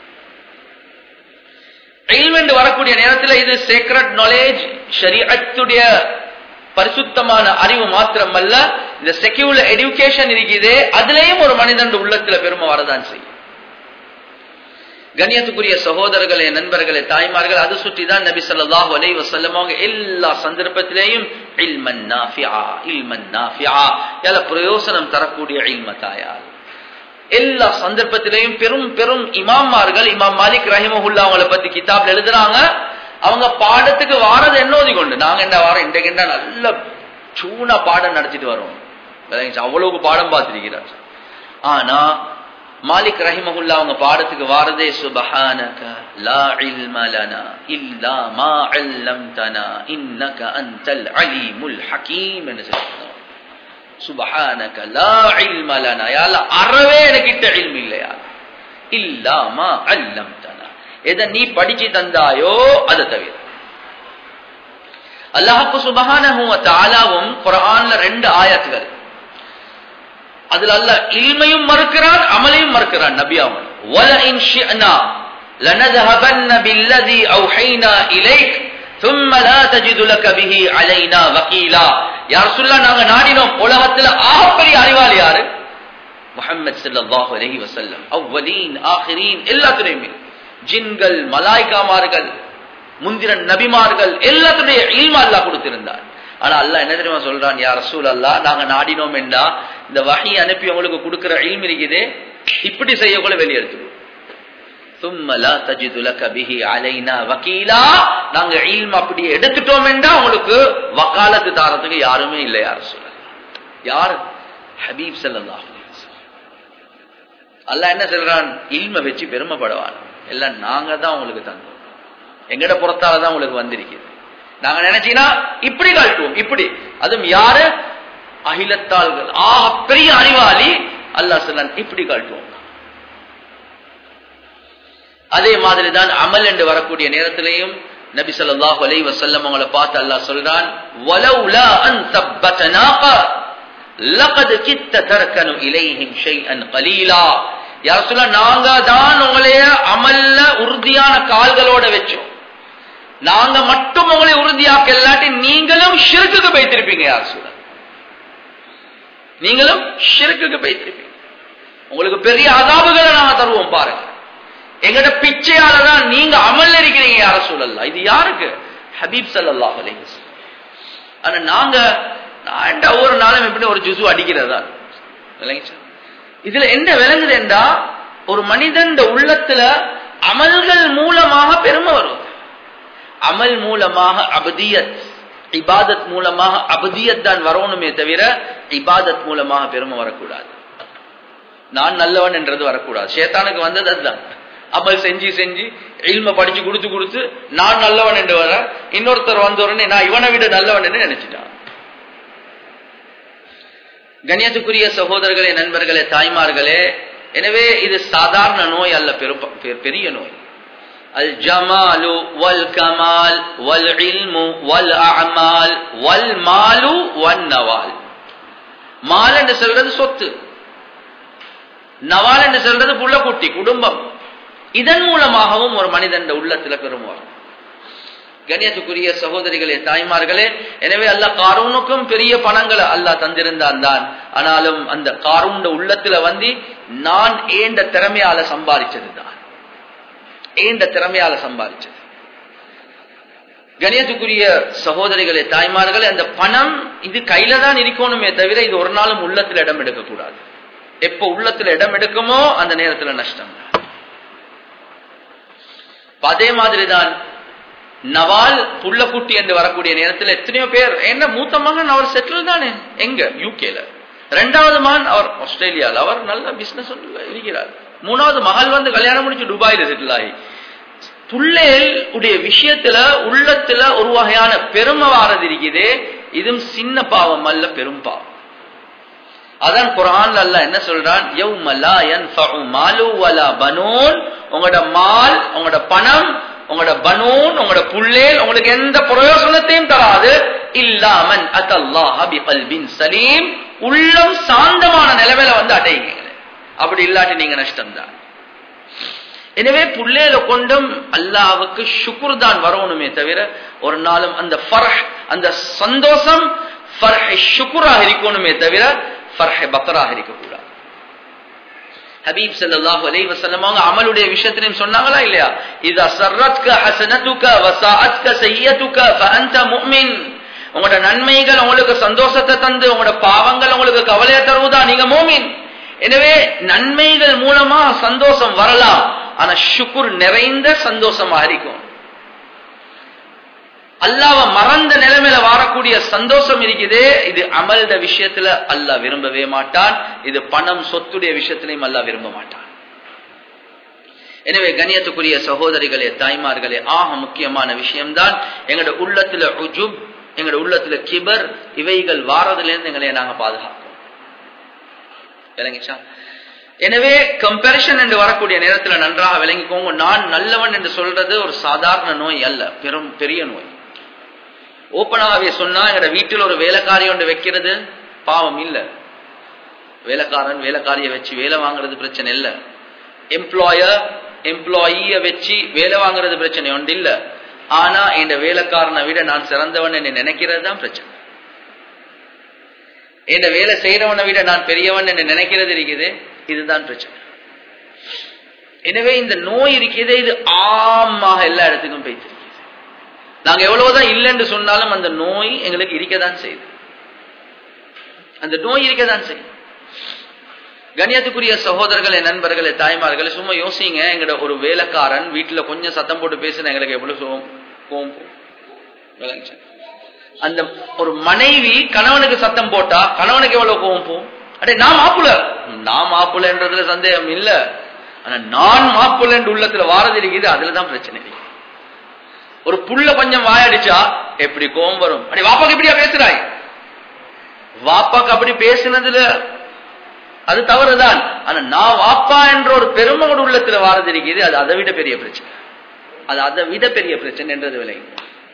இல்மென்று வரக்கூடிய நேரத்தில் இது சேக்ரட் நாலேஜ் ஷரியத்துடைய பரிசுத்தமான அறிவு மாத்திரமல்ல இந்த செக்யூலர் எடுகேஷன் இருக்குதே அதுலயும் ஒரு மனிதன் உள்ளத்துல பெருமை வரதான் செய்யும் கண்ணியத்துக்குரிய சகோதரர்களே நண்பர்களே தாய்மார்கள் அது சுற்றி தான் நபி சொல்லாஹு அலை வசல்லம் அவங்க எல்லா சந்தர்ப்பத்திலேயும் இல்மன் நாஃபியா இல்மன் நாஃபியா எல பிரயோசனம் தரக்கூடிய இல்மத்தாயால் எல்லா சந்தர்ப்பத்திலையும் பெரும் பெரும் இமாமார்கள் இமாம் மாலிக் ரஹிமஹுல்லா அவங்கள பத்தி கிதாப்ல எழுதுறாங்க அவங்க பாடத்துக்கு வாரது என்னோதி கொண்டு நாங்க என்ன வாரம் இன்றைக்கு நல்ல சூனா பாடம் நடத்திட்டு வரோம் அவ்வளவுக்கு பாடம் பார்த்திருக்கிறார் ஆனா மாலிக் ரஹிமஹுல்லா அவங்க பாடத்துக்கு வாரதே சுபஹானக லா இல்ம லனா இல்லா மா அல்லம்தனா இன்னக அன்தல் அலீமுல் ஹகீம் என்று சொல்றாங்க சுபஹானக லா இல்ம லனா யா அல்லாஹ் அறவே எனக்கிட்ட இல்மு இல்லையா இல்லா மா அல்லம்தனா எதை நீ படிச்சு தந்தாயோ அதை தவிர அல்லாஹு சுபஹானஹு வ தஆலாவும் குர்ஆன்ல ரெண்டு ஆயத்துகள் அதுல அல்ல இல்மையும் மறுக்கிறான் அமலையும் மறுக்கிறான் நபியாமன் வல இன் ஷிஅனா لنذهبن بالذي أوحينا إليك ثم لا تجد لك به علينا وكيلا يا رسول الله நாங்க நாடினோம் உலகத்துல ஆகப்பெரிய அறிவாளி யாரு முஹம்மது ஸல்லல்லாஹு அலைஹி வஸல்லம் அவ்வலீன் ஆகிரீன் எல்லாத்துலயுமே ஜின்கள் மலாய்காமார்கள் முந்திர நபிமார்கள் எல்லாத்துடைய இல்ம அல்லாஹ் கொடுத்திருந்தார் ஆனா அல்லாஹ் என்ன தெரியுமா சொல்றான் யார் ரசூல் அல்லாஹ் நாங்க நாடினோம் என்றா இந்த வகை அனுப்பி உங்களுக்கு கொடுக்கிற இல்ம இருக்குதே இப்படி செய்யக்குள்ள வெளியெடுத்துடும் தும்மலா தஜிதுல கபிஹி அலைனா வக்கீலா நாங்க இல்ம அப்படியே எடுத்துட்டோம் என்றா உங்களுக்கு வக்காலத்து தாரத்துக்கு யாருமே இல்லை யார் சொல்ல யார் ஹபீப் சல்லாஹ் அல்லாஹ் என்ன சொல்றான் இல்ம வச்சு பெருமைப்படுவான் எல்லாம் நாங்க தான் உங்களுக்கு தந்தோம் எங்கட புறத்தால தான் உங்களுக்கு வந்திருக்குது நாங்க நினைச்சீங்கன்னா இப்படி காட்டுவோம் இப்படி அதுவும் யாரு அகிலத்தாள்கள் ஆக பெரிய அறிவாளி அல்லா சொல்லான் இப்படி காட்டுவோம் அதே மாதிரி தான் அமல் என்று வரக்கூடிய நேரத்திலையும் நபி ஸல்லல்லாஹு அலைஹி வஸல்லம் அவங்கள பார்த்து அல்லாஹ் சொல்றான் வலௌலா அன் தப்பதனாக லகத் கித்த தர்கனு இலைஹிம் ஷைஅன் கலீலா யா ரசூலல்லாஹ் நாங்க தான் உங்களைய அமல்ல உறுதியான கால்களோட வெச்சோம் நாங்க மட்டும் உங்களை உறுதியாக்க இல்லாட்டி நீங்களும் ஷிருக்குக்கு போய்த்திருப்பீங்க யார் சூழல் நீங்களும் ஷிருக்குக்கு போய்த்திருப்பீங்க உங்களுக்கு பெரிய அதாபுகளை நாங்க தருவோம் பாருங்க எங்கட பிச்சையால தான் நீங்க அமல் இருக்கிறீங்க யார சூழல்ல இது யாருக்கு ஹபீப் சல்லாஹ் அலைஹி ஆனா நாங்க நான் ஒவ்வொரு நாளும் எப்படி ஒரு ஜுசு அடிக்கிறதா இதுல என்ன விளங்குது என்றா ஒரு மனிதன் உள்ளத்துல அமல்கள் மூலமாக பெருமை வரும் அமல் மூலமாக அபதியத் இபாதத் மூலமாக அபதியத் தான் வரணுமே தவிர இபாதத் மூலமாக பெருமை வரக்கூடாது நான் நல்லவன் என்றது வரக்கூடாது சேத்தானுக்கு வந்தது அதுதான் அமல் செஞ்சு செஞ்சு இல்ம படிச்சு கொடுத்து கொடுத்து நான் நல்லவன் என்று வர இன்னொருத்தர் வந்த உடனே நான் இவனை விட நல்லவன் என்று நினைச்சிட்டான் கண்ணியத்துக்குரிய சகோதரர்களே நண்பர்களே தாய்மார்களே எனவே இது சாதாரண நோய் அல்ல பெரிய நோய் அல் ஜமாலு வல் கமால் வல் இல்மு வல் அமால் வல் மாலு வன் நவால் மால் என்று சொல்றது சொத்து நவால் என்று சொல்றது புள்ளக்குட்டி குடும்பம் இதன் மூலமாகவும் ஒரு மனிதன் உள்ளத்துல பெறுவார் கணியத்துக்குரிய சகோதரிகளே தாய்மார்களே எனவே அல்ல காரூனுக்கும் பெரிய பணங்களை அல்லாஹ் தந்திருந்தான் தான் ஆனாலும் அந்த காரூண்ட உள்ளத்துல வந்து நான் ஏண்ட திறமையால சம்பாதிச்சது தான் ஏண்ட திறமையால சம்பாதிச்சது கணியத்துக்குரிய சகோதரிகளே தாய்மார்களே அந்த பணம் இது கையில தான் இருக்கணுமே தவிர இது ஒரு நாளும் உள்ளத்துல இடம் எடுக்கக்கூடாது எப்ப உள்ளத்துல இடம் எடுக்குமோ அந்த நேரத்துல நஷ்டம் அதே மாதிரிதான் நவால் புள்ளக்குட்டி என்று வரக்கூடிய நேரத்தில் எத்தனையோ பேர் என்ன மூத்த மகன் அவர் செட்டில் தானே எங்க யூகேல ரெண்டாவது மகன் அவர் ஆஸ்திரேலியாவில் அவர் நல்ல பிசினஸ் இருக்கிறார் மூணாவது மகள் வந்து கல்யாணம் முடிச்சு துபாயில செட்டில் ஆகி புள்ளேல் உடைய விஷயத்துல உள்ளத்துல ஒரு வகையான பெருமை வாரது இருக்குது இதுவும் சின்ன பாவம் அல்ல பெரும் பாவம் அதான் குரான் அல்ல என்ன சொல்றான் உங்களோட மால் உங்களோட பணம் உங்களோட பனூன் உங்களோட புள்ளேல் உங்களுக்கு எந்த பிரயோசனத்தையும் தராது இல்லாமன் அத்தல்லாஹின் சலீம் உள்ளம் சாந்தமான நிலைமையில வந்து அடையுங்க அப்படி இல்லாட்டி நீங்க நஷ்டம் தான் எனவே புள்ளேல கொண்டும் அல்லாவுக்கு சுக்குர் தான் வரணுமே தவிர ஒரு நாளும் அந்த ஃபர்ஹ் அந்த சந்தோஷம் ஃபர்ஹ் சுக்குராக இருக்கணுமே தவிர ஃபர்ஹ் பக்கராக இருக்கக்கூடாது ஹபீப் ஸல்லல்லாஹு அலைஹி வஸல்லம் அவங்க அமலுடைய விஷயத்திலும் சொன்னாங்களா இல்லையா இதா சர்ரத்க ஹஸனதுக வஸாஅத்க சய்யதுக ஃபஅன்த முஃமின் உங்களோட நன்மைகள் உங்களுக்கு சந்தோஷத்தை தந்து உங்களோட பாவங்கள் உங்களுக்கு கவலையை தருவதா நீங்க மூமின் எனவே நன்மைகள் மூலமா சந்தோஷம் வரலாம் ஆனா சுக்குர் நிறைந்த சந்தோஷமா இருக்கும் அல்லாவ மறந்த நிலைமையில வாரக்கூடிய சந்தோஷம் இருக்குது இது அமல்த விஷயத்துல அல்லாஹ் விரும்பவே மாட்டான் இது பணம் சொத்துடைய விஷயத்திலையும் அல்லாஹ் விரும்ப மாட்டான் எனவே கணியத்துக்குரிய சகோதரிகளே தாய்மார்களே ஆக முக்கியமான விஷயம்தான் எங்களோட உள்ளத்துல உஜுப் எங்களோட உள்ளத்துல கிபர் இவைகள் வாரதுல இருந்து எங்களை நாங்க பாதுகாப்போம் விளங்கிச்சா எனவே கம்பேரிஷன் என்று வரக்கூடிய நேரத்தில் நன்றாக விளங்கிக்கோங்க நான் நல்லவன் என்று சொல்றது ஒரு சாதாரண நோய் அல்ல பெரும் பெரிய நோய் ஓப்பனாகவே சொன்னா எங்கட வீட்டில் ஒரு வேலைக்காரி ஒன்று வைக்கிறது பாவம் இல்ல வேலைக்காரன் வேலைக்காரியை வச்சு வேலை வாங்குறது பிரச்சனை இல்ல எம்ப்ளாயர் எம்ப்ளாயிய வச்சு வேலை வாங்குறது பிரச்சனை ஒன்று இல்ல ஆனா இந்த வேலைக்காரனை விட நான் சிறந்தவன் என்று நினைக்கிறது தான் பிரச்சனை என் வேலை செய்யறவனை விட நான் பெரியவன் என்று நினைக்கிறது இருக்குது இதுதான் பிரச்சனை எனவே இந்த நோய் இருக்கிறதே இது ஆமாக எல்லா இடத்துக்கும் போயிட்டு நாங்க எவ்வளவுதான் இல்லைன்னு சொன்னாலும் அந்த நோய் எங்களுக்கு இருக்கதான் செய்யுது அந்த நோய் இருக்கதான் செய்யுது கண்ணியத்துக்குரிய சகோதரர்களே நண்பர்களே தாய்மார்களே சும்மா யோசிங்க எங்கட ஒரு வேலைக்காரன் வீட்டுல கொஞ்சம் சத்தம் போட்டு பேசினா எங்களுக்கு எவ்வளவு கோவம் கோவம் விளங்குச்சு அந்த ஒரு மனைவி கணவனுக்கு சத்தம் போட்டா கணவனுக்கு எவ்வளவு கோவம் போகும் அடே நான் மாப்புல நான் மாப்புலன்றதுல சந்தேகம் இல்ல ஆனா நான் மாப்புல உள்ளத்துல வாரது இருக்குது அதுலதான் பிரச்சனை இருக்கு ஒரு புள்ள பஞ்சம் வாயடிச்சா எப்படி கோபம் வரும் அடி வாப்பாக்கு எப்படியா பேசுறாய் வாப்பாக்கு அப்படி பேசினதுல அது தவறுதான் ஆனா நான் வாப்பா என்ற ஒரு பெருமை உள்ளத்துல வாரது இருக்குது அது அதை விட பெரிய பிரச்சனை அது அதை விட பெரிய பிரச்சனை என்றது விளையும்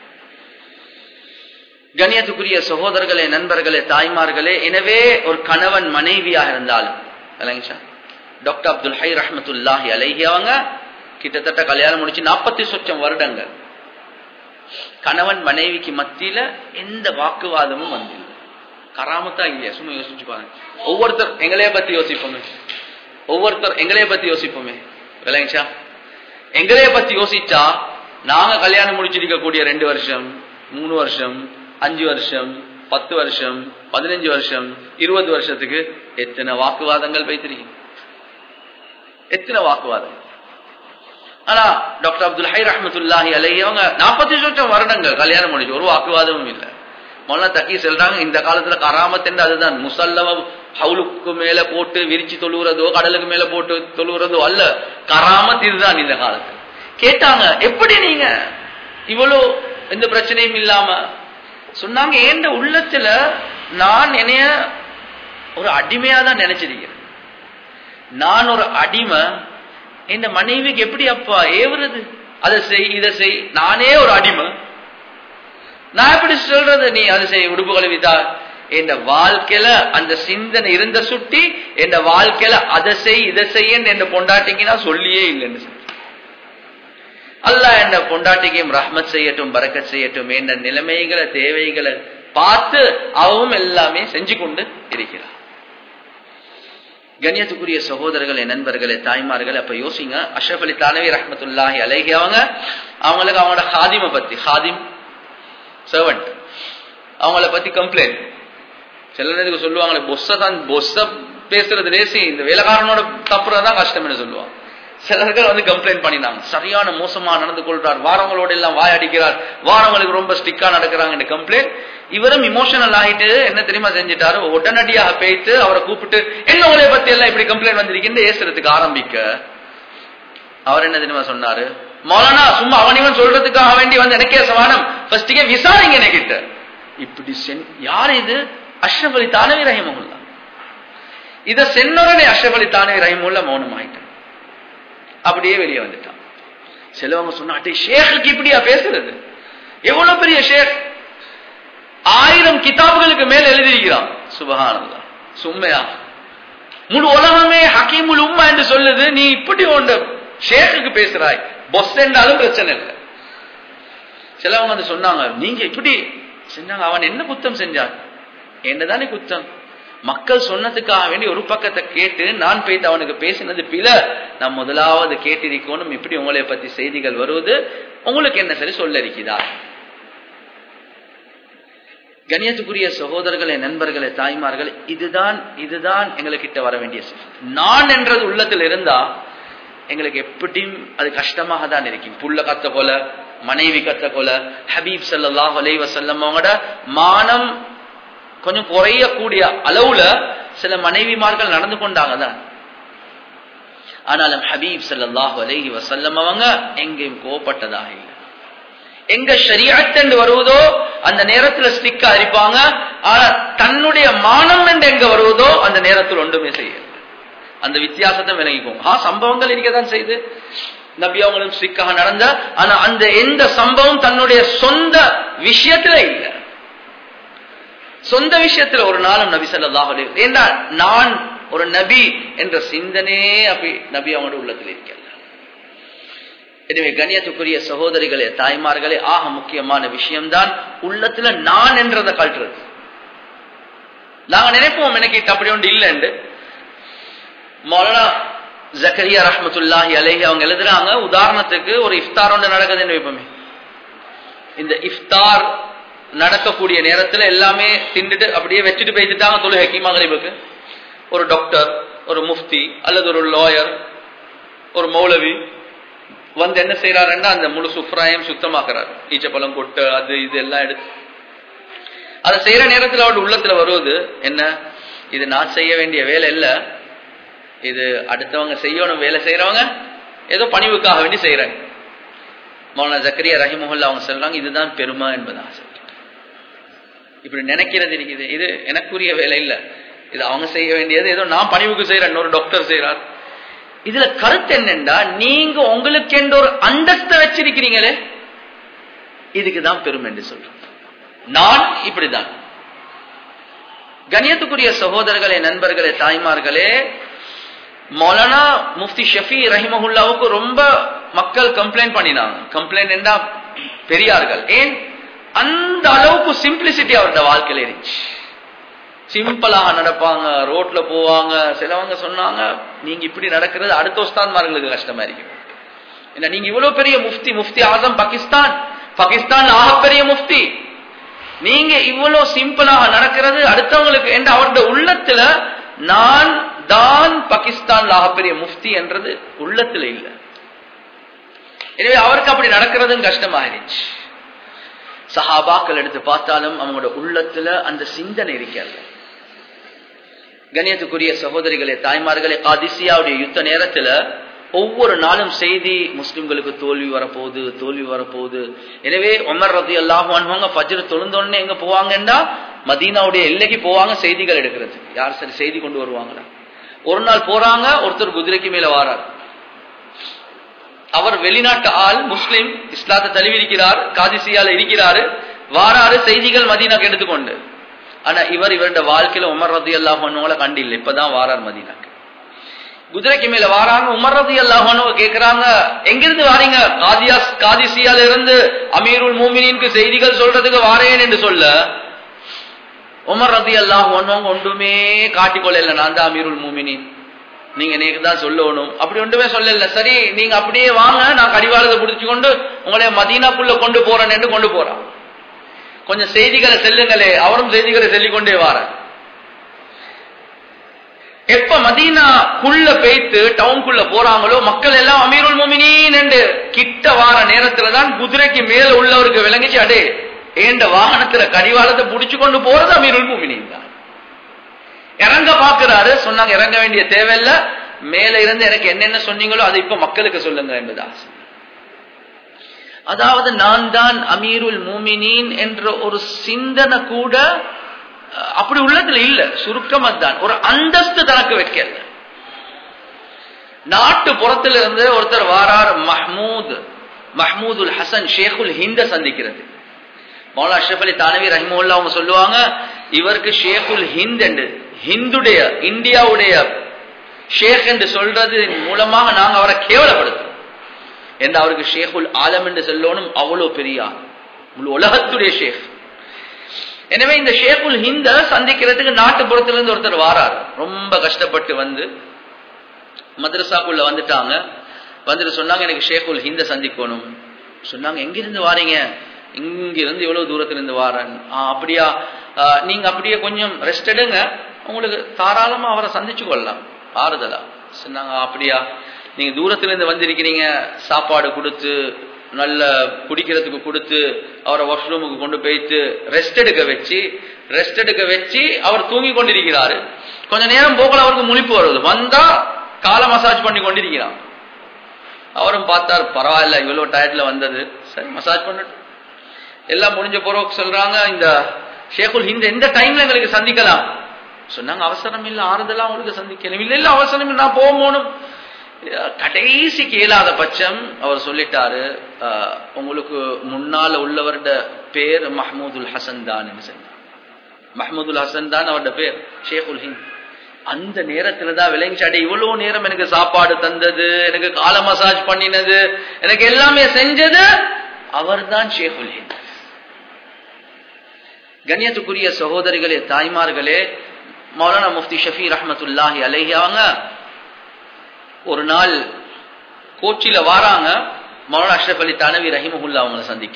கண்ணியத்துக்குரிய சகோதரர்களே நண்பர்களே தாய்மார்களே எனவே ஒரு கணவன் மனைவியாக இருந்தாலும் விளங்கிச்சா டாக்டர் அப்துல் ஹை ரஹமத்துல்லாஹி அலைஹி அவங்க கிட்டத்தட்ட கல்யாணம் முடிச்சு நாற்பத்தி சொச்சம் வருடங்கள் கணவன் மனைவிக்கு மத்தியில எந்த வாக்குவாதமும் வந்து கராமத்தா இல்லையா சும்மா யோசிச்சு பாருங்க ஒவ்வொருத்தர் எங்களைய பத்தி யோசிப்போமே ஒவ்வொருத்தர் எங்களைய பத்தி யோசிப்போமே விளங்கிச்சா எங்களைய பத்தி யோசிச்சா நாங்க கல்யாணம் முடிச்சிருக்க கூடிய ரெண்டு வருஷம் மூணு வருஷம் அஞ்சு வருஷம் பத்து வருஷம் பதினஞ்சு வருஷம் இருபது வருஷத்துக்கு எத்தனை வாக்குவாதங்கள் வைத்திருக்கீங்க எத்தனை வாக்குவாதம் ஆனா டாக்டர் அப்துல் ஹை ரஹமத்துல்லாஹி அலை அவங்க நாற்பத்தி சொச்சம் வருடங்கள் கல்யாணம் முடிச்சு ஒரு வாக்குவாதமும் இல்லை மொல்ல தக்கி சொல்றாங்க இந்த காலத்துல கராமத்து அதுதான் முசல்லவ ஹவுலுக்கு மேல போட்டு விரிச்சு தொழுகிறதோ கடலுக்கு மேல போட்டு தொழுகிறதோ அல்ல கராமத் இதுதான் இந்த காலத்துல கேட்டாங்க எப்படி நீங்க இவ்வளவு எந்த பிரச்சனையும் இல்லாம சொன்னாங்க ஏண்ட உள்ளத்துல நான் என்னைய ஒரு அடிமையா தான் நினைச்சிருக்கிறேன் நான் ஒரு அடிமை இந்த மனைவிக்கு எப்படி அப்பா ஏவுறது அதை செய் இதை செய் நானே ஒரு அடிமை நான் எப்படி சொல்றது நீ அதை செய் உடுப்பு கழுவிதா என் வாழ்க்கையில அந்த சிந்தனை இருந்த சுட்டி என் வாழ்க்கையில அதை செய் இதை செய்ய என் பொண்டாட்டிக்கு நான் சொல்லியே இல்லைன்னு சொல்லி அல்ல என்ன பொண்டாட்டிக்கும் ரஹ்மத் செய்யட்டும் பறக்கத் செய்யட்டும் என்ற நிலைமைகளை தேவைகளை பார்த்து அவவும் எல்லாமே செஞ்சு கொண்டு இருக்கிறார் கண்ணியத்துக்குரிய சகோதரர்களே நண்பர்களே தாய்மார்களே அப்ப யோசிங்க அஷ்ரப் அலி தானவி ரஹமத்துல்லாஹி அலைகி அவங்க அவங்களுக்கு அவங்களோட ஹாதிமை பத்தி ஹாதிம் சர்வன்ட் அவங்கள பத்தி கம்ப்ளைண்ட் சில நேரத்துக்கு சொல்லுவாங்களே பொஸ்ஸ தான் பொஸ்ஸ பேசுறது லேசி இந்த வேலைக்காரனோட தப்புறதான் கஷ்டம்னு சொல்லுவாங்க சிலர்கள் வந்து கம்ப்ளைண்ட் பண்ணினாங்க சரியான மோசமா நடந்து கொள்றார் வாரங்களோட எல்லாம் வாய் அடிக்கிறார் வாரங்களுக்கு ரொம்ப ஸ்டிக்கா நடக்கிறாங்க கம்ப்ளைண்ட் இவரும் இமோஷனல் ஆகிட்டு என்ன தெரியுமா செஞ்சிட்டாரு உடனடியாக பேய்த்து அவரை கூப்பிட்டு என்ன உங்களை பத்தி எல்லாம் இப்படி கம்ப்ளைண்ட் வந்திருக்குன்னு ஏசுறதுக்கு ஆரம்பிக்க அவர் என்ன தெரியுமா சொன்னாரு மௌலானா சும்மா அவனிவன் சொல்றதுக்காக வேண்டி வந்து எனக்கே சமானம் ஃபர்ஸ்டுக்கே விசாரிங்க என்கிட்ட இப்படி யார் இது அஷ்ரப் அலி தானவி ரஹிமகுல்லா இத சென்னோடனே அஷ்ரப் அலி தானவி ரஹிமுல்லா மௌனம் ஆயிட்டான் அப்படியே வெளியே வந்துட்டான் சிலவங்க சொன்னாட்டே ஷேഖுக்கு இப்படியா பேசுறது எவ்வளவு பெரிய ஷேக் ஆயிரம் கிதாபுகளுக்கு மேல் எழுதியிருக்கிறான் சுபகானந்தா சும்மையா முழு உலகமே ஹக்கீமுல் உம்மா என்று சொல்லுது நீ இப்படி ஒன்று ஷேக்குக்கு பேசுறாய் பொஸ் என்றாலும் பிரச்சனை இல்லை சிலவங்க வந்து சொன்னாங்க நீங்க இப்படி செஞ்சாங்க அவன் என்ன குத்தம் செஞ்சான் என்னதானே குத்தம் மக்கள் சொன்னதுக்காக வேண்டி ஒரு பக்கத்தை கேட்டு நான் போய்த்து அவனுக்கு பேசினது பில நான் முதலாவது கேட்டிருக்கணும் இப்படி உங்களை பத்தி செய்திகள் வருவது உங்களுக்கு என்ன சரி சொல்ல இருக்கிறதா கணியத்துக்குரிய சகோதரர்களே நண்பர்களே தாய்மார்களே இதுதான் இதுதான் எங்களுக்கிட்ட வர வேண்டிய நான் என்றது உள்ளத்தில் இருந்தா எங்களுக்கு எப்படியும் அது கஷ்டமாக தான் இருக்கும் புள்ள கத்த போல மனைவி கத்த போல ஹபீப் சல்லாஹ் அலை வசல்லம் அவங்களோட மானம் கொஞ்சம் குறையக்கூடிய அளவுல சில மனைவிமார்கள் நடந்து கொண்டாங்க தான் ஆனாலும் ஹபீப் சல்லாஹ் அலைஹி வசல்லம் அவங்க எங்கேயும் கோபப்பட்டதாக இல்லை எங்க ஷரியாத் என்று வருவதோ அந்த நேரத்துல ஸ்டிக்கா அரிப்பாங்க ஆனா தன்னுடைய மானம் என்று எங்க வருவதோ அந்த நேரத்தில் ஒன்றுமே செய்ய அந்த வித்தியாசத்தை விளங்கிக்கோங்க ஆ சம்பவங்கள் இருக்கதான் செய்து நபி அவங்களும் ஸ்டிக்காக நடந்த ஆனா அந்த எந்த சம்பவம் தன்னுடைய சொந்த விஷயத்துல இல்லை சொந்த விஷயத்துல ஒரு நாளும் நபி சல்லாஹ் ஏன்னா நான் ஒரு நபி என்ற சிந்தனையே அப்படி நபி அவங்களோட உள்ளத்தில் இருக்கல எனவே கண்ணியத்துக்குரிய சகோதரிகளே தாய்மார்களே ஆக முக்கியமான விஷயம்தான் உள்ளத்துல நான் என்றதை கழட்டுறது நாங்க நினைப்போம் எனக்கு அப்படி ஒன்று இல்லைன்னு மௌலானா ஜக்கரியா ரஹமத்துல்லாஹி அலேஹி அவங்க எழுதுறாங்க உதாரணத்துக்கு ஒரு இஃப்தார் ஒன்று நடக்குதுன்னு வைப்போமே இந்த இஃப்தார் நடக்கக்கூடிய நேரத்துல எல்லாமே திண்டுட்டு அப்படியே வச்சுட்டு போயிட்டுட்டாங்க தொழுகைக்கு மகரிபுக்கு ஒரு டாக்டர் ஒரு முஃப்தி அல்லது ஒரு லாயர் ஒரு மௌலவி வந்து என்ன செய்யறாருன்னா அந்த முழு சுப்ராயம் சுத்தமாக்குறாரு ஈச்சப்பழம் கொட்டு அது இது எல்லாம் எடுத்து அதை செய்யற நேரத்தில் அவருடைய உள்ளத்துல வருவது என்ன இது நான் செய்ய வேண்டிய வேலை இல்ல இது அடுத்தவங்க செய்யணும் வேலை செய்யறவங்க ஏதோ பணிவுக்காக வேண்டி செய்யறாங்க மௌலானா ஜக்கரியா ரஹிமுல்லா அவங்க சொல்றாங்க இதுதான் பெருமை என்பதாக சொல்றாங்க இப்படி நினைக்கிறது இருக்குது இது எனக்குரிய வேலை இல்ல இது அவங்க செய்ய வேண்டியது ஏதோ நான் பணிவுக்கு செய்யறேன் இன்னொரு டாக்டர் செய்யறார் இதுல கருத்து என்னண்டா நீங்க உங்களுக்கு என்ற ஒரு அந்தஸ்த வச்சிருக்கிறீங்களே இதுக்குதான் பெருமை என்று சொல்றோம் நான் இப்படிதான் கணியத்துக்குரிய சகோதரர்களே நண்பர்களே தாய்மார்களே மௌலானா முஃப்தி ஷஃபி ரஹிமஹுல்லாவுக்கு ரொம்ப மக்கள் கம்ப்ளைண்ட் பண்ணினாங்க கம்ப்ளைண்ட் என்றா பெரியார்கள் ஏன் அந்த அளவுக்கு சிம்பிளிசிட்டி அவரோட வாழ்க்கையில இருந்துச்சு சிம்பிளாக நடப்பாங்க ரோட்ல போவாங்க சிலவங்க சொன்னாங்க நீங்க இப்படி நடக்கிறது அடுத்த உஸ்தான்மார்களுக்கு கஷ்டமா இருக்கு என்ன நீங்க இவ்வளவு பெரிய முஃப்தி முஃப்தி ஆசம் பாகிஸ்தான் பாகிஸ்தான் ஆகப்பெரிய முஃப்தி நீங்க இவ்வளவு சிம்பிளாக நடக்கிறது அடுத்தவங்களுக்கு என்று அவருடைய உள்ளத்துல நான் தான் பாகிஸ்தான் ஆகப்பெரிய முஃப்தி என்றது உள்ளத்துல இல்ல எனவே அவருக்கு அப்படி நடக்கிறதும் கஷ்டமாயிருச்சு சஹாபாக்கள் எடுத்து பார்த்தாலும் அவங்களோட உள்ளத்துல அந்த சிந்தனை இருக்கிறது கணியத்துக்குரிய சகோதரிகளே தாய்மார்களே காதிசியாவுடைய யுத்த நேரத்துல ஒவ்வொரு நாளும் செய்தி முஸ்லிம்களுக்கு தோல்வி வரப்போகுது தோல்வி வரப்போகுது எனவே உமர் ரதி அல்லாஹுவாங்க ஃபஜ்ர் தொழுந்தோடனே எங்க போவாங்கன்னா மதீனாவுடைய எல்லைக்கு போவாங்க செய்திகள் எடுக்கிறது யார் சரி செய்தி கொண்டு வருவாங்களா ஒரு நாள் போறாங்க ஒருத்தர் குதிரைக்கு மேல வாரார் அவர் வெளிநாட்டு ஆள் முஸ்லிம் இஸ்லாத்தை தழுவிருக்கிறார் காதிசியால இருக்கிறாரு வாராரு செய்திகள் மதீனாக்கு எடுத்துக்கொண்டு ஆனா இவர் இவருடைய வாழ்க்கையில உமர் ரதி அல்லாஹோனோல கண்டில்லை இப்பதான் வாரார் மதீனாக்கு குதிரைக்கு மேல வாராங்க உமர் ரதி அல்லாஹோனோ கேக்குறாங்க எங்கிருந்து வாரீங்க காதியா காதிசியால இருந்து அமீருல் மூமினின்க்கு செய்திகள் சொல்றதுக்கு வாரேன் என்று சொல்ல உமர் ரதி அல்லாஹோனோ ஒன்றுமே காட்டிக்கொள்ள நான் தான் அமீருல் மூமினின் நீங்க எனக்கு தான் சொல்லணும் அப்படி ஒன்றுமே சொல்லல சரி நீங்க அப்படியே வாங்க நான் கடிவாளத்தை பிடிச்சு கொண்டு உங்களை மதீனாக்குள்ள கொண்டு போறேன் என்று கொண்டு போறான் கொஞ்சம் செய்திகளை செல்லுங்களே அவரும் செய்திகளை சொல்லிக்கொண்டே வார எப்ப மதீனாக்குள்ள பேய்த்து டவுனுக்குள்ள போறாங்களோ மக்கள் எல்லாம் அமீருல் மோமினின் என்று கிட்ட வார நேரத்துல தான் குதிரைக்கு மேல உள்ளவருக்கு விளங்கிச்சு அடே ஏண்ட வாகனத்துல கடிவாளத்தை புடிச்சு கொண்டு போறது அமீருல் மோமினின் தான் இறங்க பாக்குறாரு சொன்னாங்க இறங்க வேண்டிய தேவையில்ல மேல இருந்து எனக்கு என்னென்ன சொன்னீங்களோ அதை இப்ப மக்களுக்கு சொல்லுங்க என்பது ஆசை அதாவது நான் தான் அமீருல் மூமினின் என்ற ஒரு சிந்தனை கூட அப்படி உள்ளதுல இல்ல சுருக்கம் தான் ஒரு அந்தஸ்து தனக்கு வைக்கல நாட்டு புறத்துல இருந்து ஒருத்தர் வாரார் மஹ்மூத் மஹ்மூதுல் ஹசன் ஷேகுல் ஹிந்த சந்திக்கிறது மௌலா அஷ்ரப் அலி தானவி ரஹிமுல்லா அவங்க சொல்லுவாங்க இவருக்கு ஷேகுல் ஹிந்த் என்று ஹிந்துடைய இந்தியாவுடைய ஷேக் என்று சொல்றது மூலமாக நாங்க அவரை கேவலப்படுத்துறோம் என்று அவருக்கு ஷேகுல் ஆலம் என்று சொல்லணும் அவ்வளவு பெரிய முழு உலகத்துடைய ஷேக் எனவே இந்த ஷேகுல் ஹிந்த சந்திக்கிறதுக்கு நாட்டுப்புறத்திலிருந்து ஒருத்தர் வாரார் ரொம்ப கஷ்டப்பட்டு வந்து மദ്രസാக்குள்ள வந்துட்டாங்க வந்துட்டு சொன்னாங்க எனக்கு ஷேகுல் ஹிந்த சந்திக்கணும் சொன்னாங்க எங்கிருந்து வாரீங்க இங்கிருந்து எவ்வளவு தூரத்திலிருந்து வாரன் அப்படியா நீங்க அப்படியே கொஞ்சம் ரெஸ்ட் எடுங்க உங்களுக்கு தாராளமா அவரை சந்திச்சு கொள்ளலாம் ஆறுதலா சொன்னாங்க அப்படியா நீங்க தூரத்துல இருந்து வந்திருக்கிறீங்க சாப்பாடு கொடுத்து நல்ல குடிக்கிறதுக்கு கொடுத்து அவரை வாஷ்ரூமுக்கு கொண்டு போயிட்டு ரெஸ்ட் எடுக்க வச்சு ரெஸ்ட் எடுக்க வச்சு அவர் தூங்கி கொண்டிருக்கிறாரு கொஞ்ச நேரம் போகல அவருக்கு முழிப்பு வருது வந்தா காலை மசாஜ் பண்ணி கொண்டிருக்கிறான் அவரும் பார்த்தார் பரவாயில்ல இவ்வளவு டயர்ட்ல வந்தது சரி மசாஜ் பண்ணிட்டு எல்லாம் முடிஞ்ச பிறகு சொல்றாங்க இந்த ஷேகுல் ஹிந்த் எந்த டைம்ல எங்களுக்கு சந்திக்கலாம் சொன்னாங்க அவசரம் இல்ல ஆறுதலா உங்களுக்கு சந்திக்கணும் இல்ல இல்ல அவசரம் இல்லை நான் போகணும் கடைசி கேளாத பட்சம் அவர் சொல்லிட்டாரு உங்களுக்கு முன்னால உள்ளவருடைய பேர் மஹமூதுல் ஹசன் தான் சொன்னார் மஹமூதுல் ஹசன் தான் அவருடைய பேர் ஷேகுல் ஹிந்த் அந்த நேரத்துல தான் விளங்கிச்சாடே இவ்வளவு நேரம் எனக்கு சாப்பாடு தந்தது எனக்கு கால மசாஜ் பண்ணினது எனக்கு எல்லாமே செஞ்சது அவர் தான் ஷேகுல் ஹிந்த் கண்ணியத்துக்குரிய சகோதரிகளே தாய்மார்களே மௌலானா முஃப்தி ஷஃபி ரஹமத்துல்லாஹி அலைஹி அவங்க ஒரு நாள் கோச்சில வாராங்க மௌலானா அஷ்ரப் அலி தானவி ரஹிமஹுல்லா அவங்களை சந்திக்க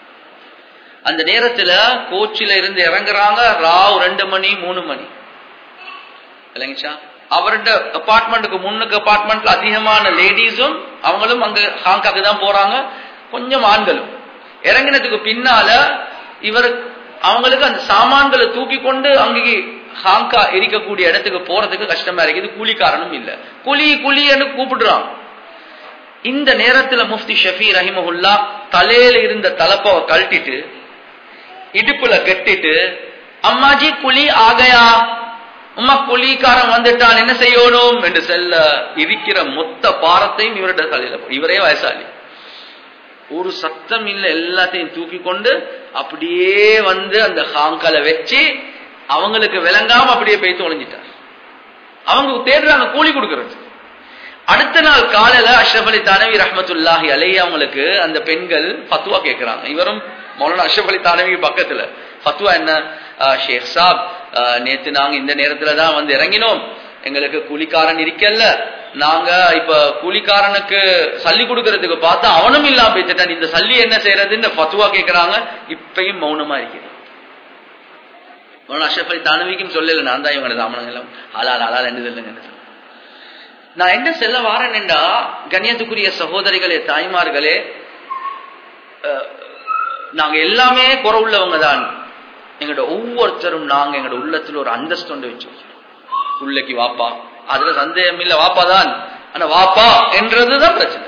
அந்த நேரத்துல கோச்சில இருந்து இறங்குறாங்க ராவ் ரெண்டு மணி மூணு மணி இல்லைங்கச்சா அவருடைய அபார்ட்மெண்ட்டுக்கு முன்னுக்கு அபார்ட்மெண்ட்ல அதிகமான லேடிஸும் அவங்களும் அங்க ஹாங்காக்கு தான் போறாங்க கொஞ்சம் ஆண்களும் இறங்கினதுக்கு பின்னால இவர் அவங்களுக்கு அந்த சாமான்களை தூக்கி கொண்டு அங்கே ஹாங்கா இருக்கக்கூடிய இடத்துக்கு போறதுக்கு கஷ்டமா இருக்குது கூலிக்காரனும் இல்ல குழி குழின்னு கூப்பிடுறான் இந்த நேரத்துல முஃப்தி ஷஃபி ரஹிமஹுல்லா தலையில இருந்த தலப்பாவை கழட்டிட்டு இடுப்புல கட்டிட்டு அம்மாஜி குழி ஆகையா உமா குழிக்காரன் வந்துட்டான் என்ன செய்யணும் என்று செல்ல இருக்கிற மொத்த பாரத்தையும் இவருடைய தலையில இவரே வயசாளி ஒரு சத்தம் இல்ல எல்லாத்தையும் தூக்கி கொண்டு அப்படியே வந்து அந்த ஹாங்கால வச்சு அவங்களுக்கு விளங்காம அப்படியே பேய்த்து ஒழிஞ்சிட்டார் அவங்க தேடுறாங்க கூலி கொடுக்கறது அடுத்த நாள் காலையில அஷ்ரப் அலி தானவி ரஹமத்துல்லாஹி அலை அவங்களுக்கு அந்த பெண்கள் பத்துவா கேட்கிறாங்க இவரும் மௌலானா அஷ்ரப் அலி தானவி பக்கத்துல பத்துவா என்ன ஷேக் சாப் நேத்து நாங்க இந்த நேரத்துல தான் வந்து இறங்கினோம் எங்களுக்கு கூலிக்காரன் இருக்கல்ல நாங்க இப்ப கூலிக்காரனுக்கு சல்லி கொடுக்கறதுக்கு பார்த்தா அவனும் இல்லாம போயிட்டான் இந்த சல்லி என்ன செய்யறதுன்னு பத்துவா கேட்கிறாங்க இப்பயும் மௌனமா இருக்கிறேன் அஷப் அலி தானவிக்கும் சொல்லல நான் தான் இவங்க தாமனங்க எல்லாம் ஹலால் ஹலால் என்று சொல்லுங்க நான் என்ன செல்ல வாரேன்டா கண்ணியத்துக்குரிய சகோதரிகளே தாய்மார்களே அஹ், நாங்க எல்லாமே குறை உள்ளவங்க தான் எங்களோட ஒவ்வொருத்தரும் நாங்க எங்களோட உள்ளத்துல ஒரு அந்தஸ்து ஒன்று வச்சிருக்கோம் உள்ளக்கு வாப்பா அதுல சந்தேகம் இல்ல வாப்பா தான் ஆனா வாப்பா என்றதுதான் பிரச்சனை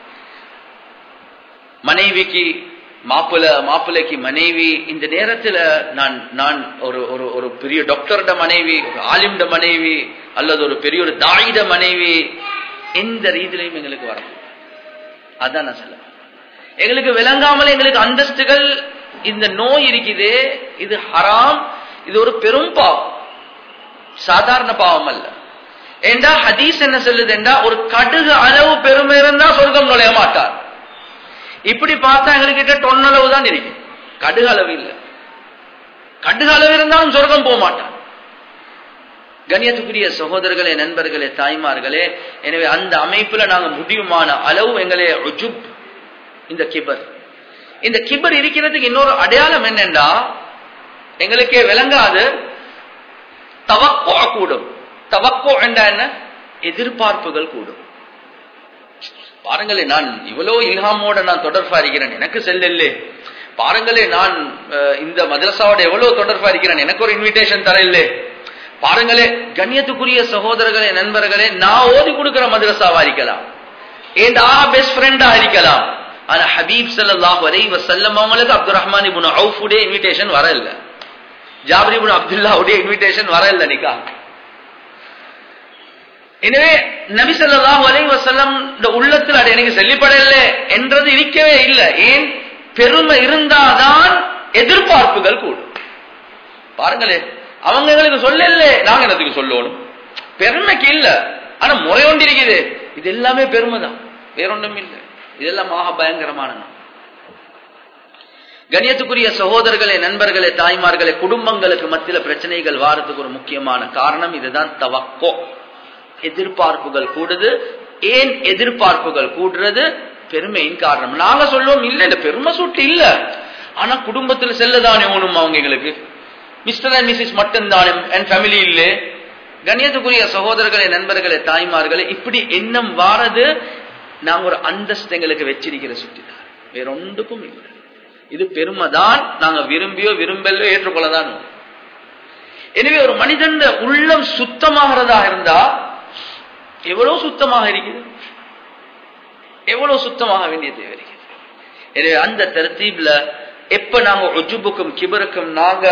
மனைவிக்கு மாப்பிள்ள மாப்பிள்ளைக்கு மனைவி இந்த நேரத்துல நான் நான் ஒரு ஒரு ஒரு பெரிய டாக்டர்ட மனைவி ஒரு ஆலிம்ட மனைவி அல்லது ஒரு பெரிய ஒரு தாயிட மனைவி எந்த ரீதியிலையும் எங்களுக்கு வரும் அதான் நான் சொல்ல எங்களுக்கு விளங்காமல் எங்களுக்கு அந்தஸ்துகள் இந்த நோய் இருக்குதே இது ஹராம் இது ஒரு பெரும் பாவம் சாதாரண பாவம் அல்ல ஏண்டா ஹதீஸ் என்ன சொல்லுதுண்டா ஒரு கடுகு அளவு பெருமை இருந்தா சொர்க்கம் நுழைய மாட்டார் இப்படி பார்த்தா எங்ககிட்ட டொன்னளவு தான் இருக்கு கடுகு அளவு இல்ல கடுகு அளவு இருந்தாலும் சொர்க்கம் போக மாட்டான் கண்ணியத்துக்குரிய சகோதரர்களே நண்பர்களே தாய்மார்களே எனவே அந்த அமைப்புல நாங்க முடியுமான அளவு எங்களே உஜுப் இந்த கிபர் இந்த கிபர் இருக்கிறதுக்கு இன்னொரு அடையாளம் என்னண்டா எங்களுக்கே விளங்காது தவக்கோ கூடும் தவக்கோ என்றா என்ன எதிர்பார்ப்புகள் கூடும் பாருங்களே நான் இவ்வளவு இல்ஹாமோட நான் தொடர்பா இருக்கிறேன் எனக்கு செல்லல்லே பாருங்களே நான் அஹ், இந்த மதரசாவோட எவ்வளவு தொடர்பா இருக்கிறேன் எனக்கு ஒரு இன்விடேஷன் தர இல்லே பாருங்களே கண்ணியத்துக்குரிய சகோதரர்களே நண்பர்களே நான் ஓதி கொடுக்கிற மதரசாவா இருக்கலாம் ஏன் பெஸ்ட் ஃப்ரெண்டா இருக்கலாம் ஆனா ஹபீப் ஸல்லல்லாஹு அலைஹி வஸல்லம் அவங்களுக்கு அப்துல் ரஹ்மான் இப்னு அவுஃப் உடைய இன்விடேஷன் வரல ஜாபிர் இப்னு அப்துல்லா உடைய இன்விடேஷன் வரல நிக்கா எனவே நபி ஸல்லல்லாஹு அலைஹி வஸல்லம் இந்த உள்ளத்தில் அது எனக்கு செல்லிப்படல என்றது இருக்கவே இல்லை ஏன் பெருமை இருந்தாதான் எதிர்பார்ப்புகள் கூடும் பாருங்களே அவங்க எங்களுக்கு சொல்லல நாங்க என்னத்துக்கு சொல்லணும் பெருமைக்கு இல்ல ஆனா முறை ஒன்று இருக்குது இது எல்லாமே பெருமை தான் வேற ஒன்றும் இல்லை இதெல்லாம் மகா பயங்கரமான நாள். கண்ணியத்துக்குரிய சகோதரர்களே நண்பர்களே தாய்மார்களே குடும்பங்களுக்கு மத்தியில பிரச்சனைகள் வாரத்துக்கு ஒரு முக்கியமான காரணம் இதுதான் தவக்கோ எதிர்பார்ப்புகள் கூடுது ஏன் எதிர்பார்ப்புகள் கூடுறது பெருமையின் காரணம் நாங்க சொல்லுவோம் இல்ல இல்ல பெருமை சுட்டு இல்ல ஆனா குடும்பத்துல செல்லதானே ஓணும் அவங்க எங்களுக்கு மிஸ்டர் அண்ட் மிஸ்ஸஸ் மட்டும்தானே என் ஃபேமிலி இல்ல கண்ணியத்துக்குரிய சகோதரர்களே நண்பர்களே தாய்மார்களே இப்படி எண்ணம் வாரது நாங்க ஒரு அந்தஸ்து எங்களுக்கு வச்சிருக்கிற சுட்டிதான் வேற ஒன்றுக்கும் இல்லை இது பெருமைதான் நாங்க விரும்பியோ விரும்பலையோ ஏற்றுக்கொள்ளதான் எனவே ஒரு மனிதன் உள்ளம் சுத்தமாகிறதா இருந்தா எவ்வளவு சுத்தமாக இருக்குது எவ்வளவு சுத்தமாக வேண்டிய தேவை இருக்குது எனவே அந்த தரத்தீப்ல எப்ப நாங்க ஒஜுபுக்கும் கிபருக்கும் நாங்க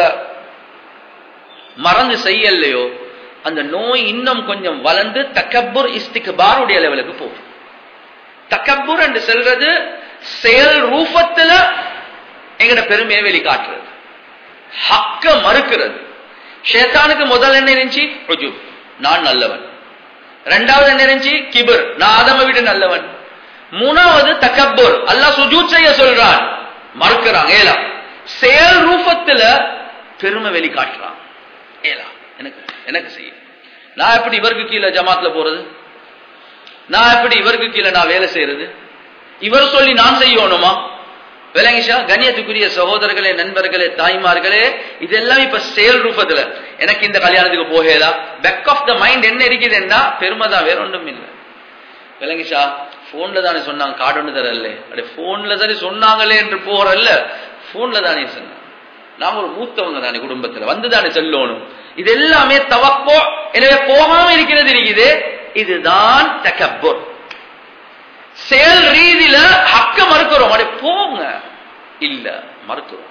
மறந்து செய்யலையோ அந்த நோய் இன்னும் கொஞ்சம் வளர்ந்து தக்கப்புர் இஸ்திக்பாருடைய லெவலுக்கு போகும் தக்கப்புர் என்று சொல்றது செயல் ரூபத்துல எங்கட பெருமையை வெளிக்காட்டுறது ஹக்க மறுக்கிறது ஷேத்தானுக்கு முதல் என்ன இருந்துச்சு ருஜு நான் நல்லவன் ரெண்டாவது என்ன இருந்துச்சு கிபர் நான் ஆதம விட நல்லவன் மூணாவது தக்கப்புர் அல்லாஹ் சுஜூத் செய்ய சொல்றான் மறுக்கிறான் ஏலா செயல் ரூபத்துல பெருமை வெளிக்காட்டுறான் ஏலா எனக்கு எனக்கு செய்ய நான் எப்படி இவருக்கு கீழே ஜமாத்ல போறது நான் எப்படி இவருக்கு கீழே நான் வேலை செய்யறது இவர் சொல்லி நான் செய்யணுமா விளங்கிஷா கண்ணியத்துக்குரிய சகோதரர்களே நண்பர்களே தாய்மார்களே இதெல்லாம் இப்ப செயல் ரூபத்துல எனக்கு இந்த கல்யாணத்துக்கு போகலாம் பேக் ஆஃப் த மைண்ட் என்ன இருக்குதுன்னா பெருமை தான் வேற ஒன்றும் இல்லை விளங்கிஷா போன்ல தானே சொன்னாங்க கார்டு ஒன்று தரல அப்படி போன்ல தானே சொன்னாங்களே என்று போறல்ல போன்ல தானே சொன்னாங்க நாம ஒரு மூத்தவங்க தானே குடும்பத்துல வந்து தானே செல்லணும் இது எல்லாமே தவப்போ எனவே போகாம இருக்கிறது இருக்குது இதுதான் தக்கப்போர் செயல் ரீதியில ஹக்க மறுக்கிறோம் அடே போங்க இல்ல மறுக்கிறோம்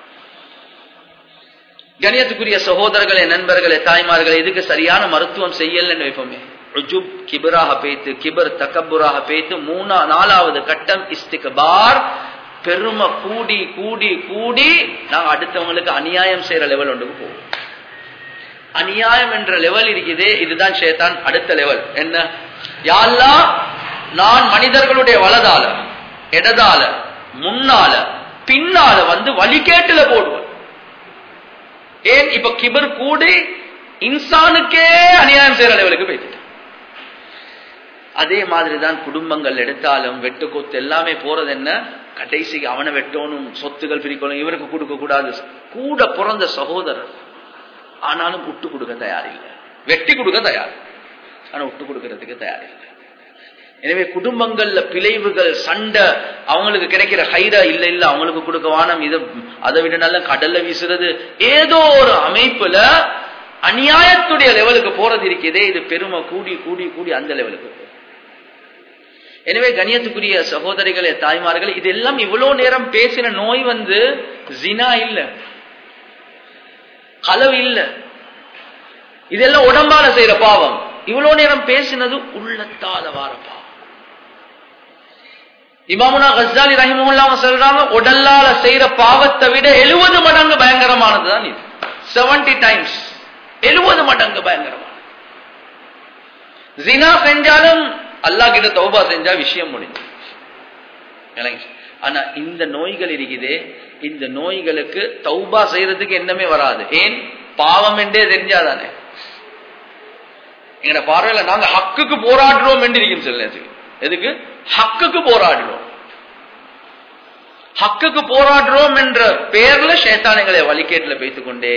கணியத்துக்குரிய சகோதரர்களே நண்பர்களே தாய்மார்களே இதுக்கு சரியான மருத்துவம் செய்யலன்னு வைப்போமே ருஜுப் கிபராக பேத்து கிபர் தக்கபுராக பேத்து மூணா நாலாவது கட்டம் இஸ்திகபார் பெருமை கூடி கூடி கூடி நாங்க அடுத்தவங்களுக்கு அநியாயம் செய்யற லெவல் ஒன்றுக்கு போவோம் அநியாயம் என்ற லெவல் இருக்குதே இதுதான் ஷேத்தான் அடுத்த லெவல் என்ன யாழ்லா நான் மனிதர்களுடைய வலதால இடதால முன்னால பின்னால வந்து வழிகேட்டுல போடுவேன் ஏன் இப்ப கிபர் கூடி இன்சானுக்கே அநியாயம் செய்யற லெவலுக்கு போயிட்டு அதே மாதிரிதான் குடும்பங்கள் எடுத்தாலும் வெட்டு கொத்து எல்லாமே போறது என்ன கடைசிக்கு அவனை வெட்டணும் சொத்துகள் பிரிக்கணும் இவருக்கு கொடுக்க கூடாது கூட பிறந்த சகோதரர் ஆனாலும் விட்டு கொடுக்க தயார் இல்லை வெட்டி கொடுக்க தயார் ஆனா விட்டு கொடுக்கறதுக்கு தயாரில்லை எனவே குடும்பங்கள்ல பிழைவுகள் சண்டை அவங்களுக்கு கிடைக்கிற ஹைரா இல்ல இல்ல அவங்களுக்கு கொடுக்க வானம் இதை அதை விட நல்ல கடல்ல வீசுறது ஏதோ ஒரு அமைப்புல அநியாயத்துடைய லெவலுக்கு போறது இருக்குதே இது பெருமை கூடி கூடி கூடி அந்த லெவலுக்கு போகுது. எனவே கணியத்துக்குரிய சகோதரிகளே தாய்மார்களே இதெல்லாம் இவ்வளவு நேரம் பேசின நோய் வந்து ஜினா இல்ல களவு இல்ல இதெல்லாம் உடம்பால செய்யற பாவம் இவ்வளவு நேரம் பேசினது உள்ளத்தால வார பாவம் இமாமுனா கஸ்தாலி ரஹிமுல்லாம சொல்றாங்க உடல்லால செய்யற பாவத்தை விட எழுபது மடங்கு பயங்கரமானதுதான் இது செவன்டி டைம்ஸ் எழுபது மடங்கு பயங்கரமானது ஜினா செஞ்சாலும் அல்லாஹ் கிட்ட தௌபா செஞ்சா விஷயம் முடிஞ்சு விளங்குச்சு? ஆனா இந்த நோய்கள் இருக்குதே இந்த நோய்களுக்கு தௌபா செய்யறதுக்கு என்னமே வராது ஏன் பாவம் என்றே தெரிஞ்சாதானே எங்கட பார்வையில நாங்க ஹக்குக்கு போராடுறோம் என்று இருக்கும் சில நேரத்துக்கு எதுக்கு ஹக்குக்கு போராடுறோம் ஹக்குக்கு போராடுறோம் என்ற பெயர்ல சேத்தானங்களை வழிகேட்டுல பேசிக் கொண்டே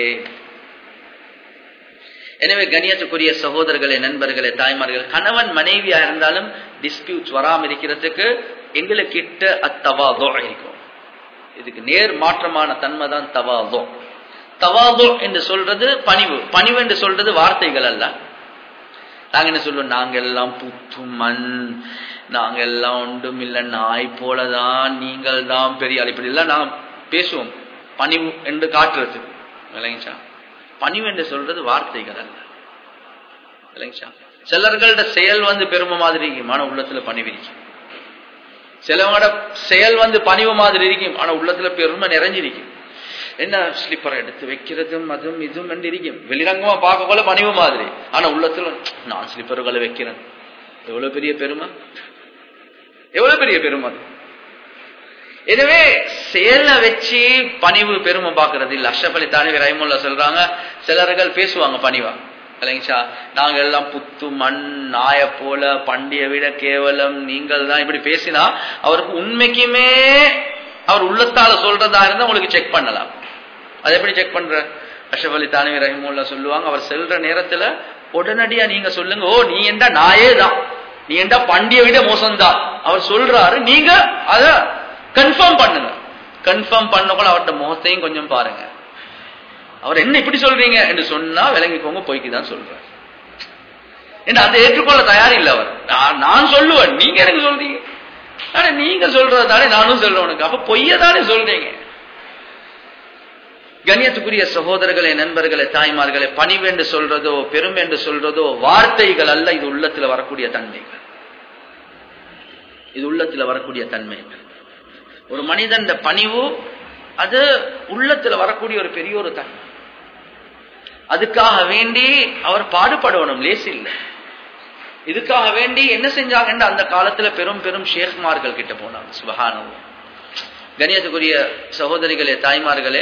எனவே கணியத்துக்குரிய சகோதரர்களே நண்பர்களே தாய்மார்கள் கணவன் மனைவியா இருந்தாலும் டிஸ்பியூட்ஸ் வராம இருக்கிறதுக்கு எங்களுக்கிட்ட அத்தவாதோ இருக்கும் இதுக்கு நேர் மாற்றமான தன்மை தான் தவாதோ தவாதோ என்று சொல்றது பணிவு பணிவு என்று சொல்றது வார்த்தைகள் அல்ல நாங்க என்ன சொல்லுவோம் நாங்க எல்லாம் புத்து மண் நாங்க எல்லாம் ஒன்றும் இல்லை நாய் போலதான் நீங்கள் தான் பெரிய ஆள் இப்படி எல்லாம் நான் பேசுவோம் பணிவு என்று காட்டுறது விளங்கிச்சா பணிவு என்று சொல்றது வார்த்தைகள் அல்ல விளங்கிச்சா சிலர்களோட செயல் வந்து பெருமை மாதிரி இருக்கும் ஆனா உள்ளத்துல பணிவு இருக்கும் சிலவங்களோட செயல் வந்து பணிவு மாதிரி இருக்கும் ஆனா உள்ளத்துல பெருமை நிறைஞ்சிருக்கும் என்ன ஸ்லிப்பர் எடுத்து வைக்கிறதும் அதுவும் இதுவும் என்று இருக்கும் வெளிரங்கமா பார்க்க போல பணிவு மாதிரி ஆனா உள்ளத்துல நான் ஸ்லிப்பர்களை வைக்கிறேன் எவ்வளவு பெரிய பெருமை எவ்வளவு பெரிய பெருமை அது எனவே செயலை வச்சு பணிவு பெருமை பார்க்கறது இல்ல அஷ்ரப் அலி தானவி ரஹிமுல்லா சொல்றாங்க சிலர்கள் பேசுவாங்க பணிவா இல்லைங்கச்சா நாங்க எல்லாம் புத்து மண் நாய போல பண்டிய விட கேவலம் நீங்கள் தான் இப்படி பேசினா அவருக்கு உண்மைக்குமே அவர் உள்ளத்தால சொல்றதா இருந்தா உங்களுக்கு செக் பண்ணலாம் அது எப்படி செக் பண்ற அஷ்ரப் அலி தானவி ரஹிமுல்லா சொல்லுவாங்க அவர் செல்ற நேரத்துல உடனடியா நீங்க சொல்லுங்க ஓ நீ என்ற நாயே தான் நீ என்ற பண்டிய விட மோசம்தான் அவர் சொல்றாரு நீங்க அத கன்ஃபார்ம் பண்ணுங்க கன்ஃபார்ம் பண்ணக்குள்ள அவர்கிட்ட முகத்தையும் கொஞ்சம் பாருங்க அவர் என்ன இப்படி சொல்றீங்க என்று சொன்னா விளங்கிக்கோங்க பொய்க்கு தான் சொல்றார் என்ன அதை ஏற்றுக்கொள்ள தயார் இல்லை அவர் நான் நான் சொல்லுவேன் நீங்க எனக்கு சொல்றீங்க ஆனா நீங்க சொல்றது தானே நானும் சொல்றவனுக்கு அப்ப பொய்ய தானே சொல்றீங்க கண்ணியத்துக்குரிய சகோதரர்களே நண்பர்களே தாய்மார்களே பணிவென்று சொல்றதோ பெருமென்று சொல்றதோ வார்த்தைகள் அல்ல இது உள்ளத்துல வரக்கூடிய தன்மைகள் இது உள்ளத்துல வரக்கூடிய தன்மைகள் ஒரு மனிதன் பணிவு அது உள்ளத்துல வரக்கூடிய ஒரு பெரிய ஒரு தன்மை அதுக்காக வேண்டி அவர் பாடுபடணும் லேசி இல்லை இதுக்காக வேண்டி என்ன செஞ்சாங்கன்னு அந்த காலத்துல பெரும் பெரும் ஷேக்மார்கள் கிட்ட போனாங்க சுபகானவ கணியத்துக்குரிய சகோதரிகளே தாய்மார்களே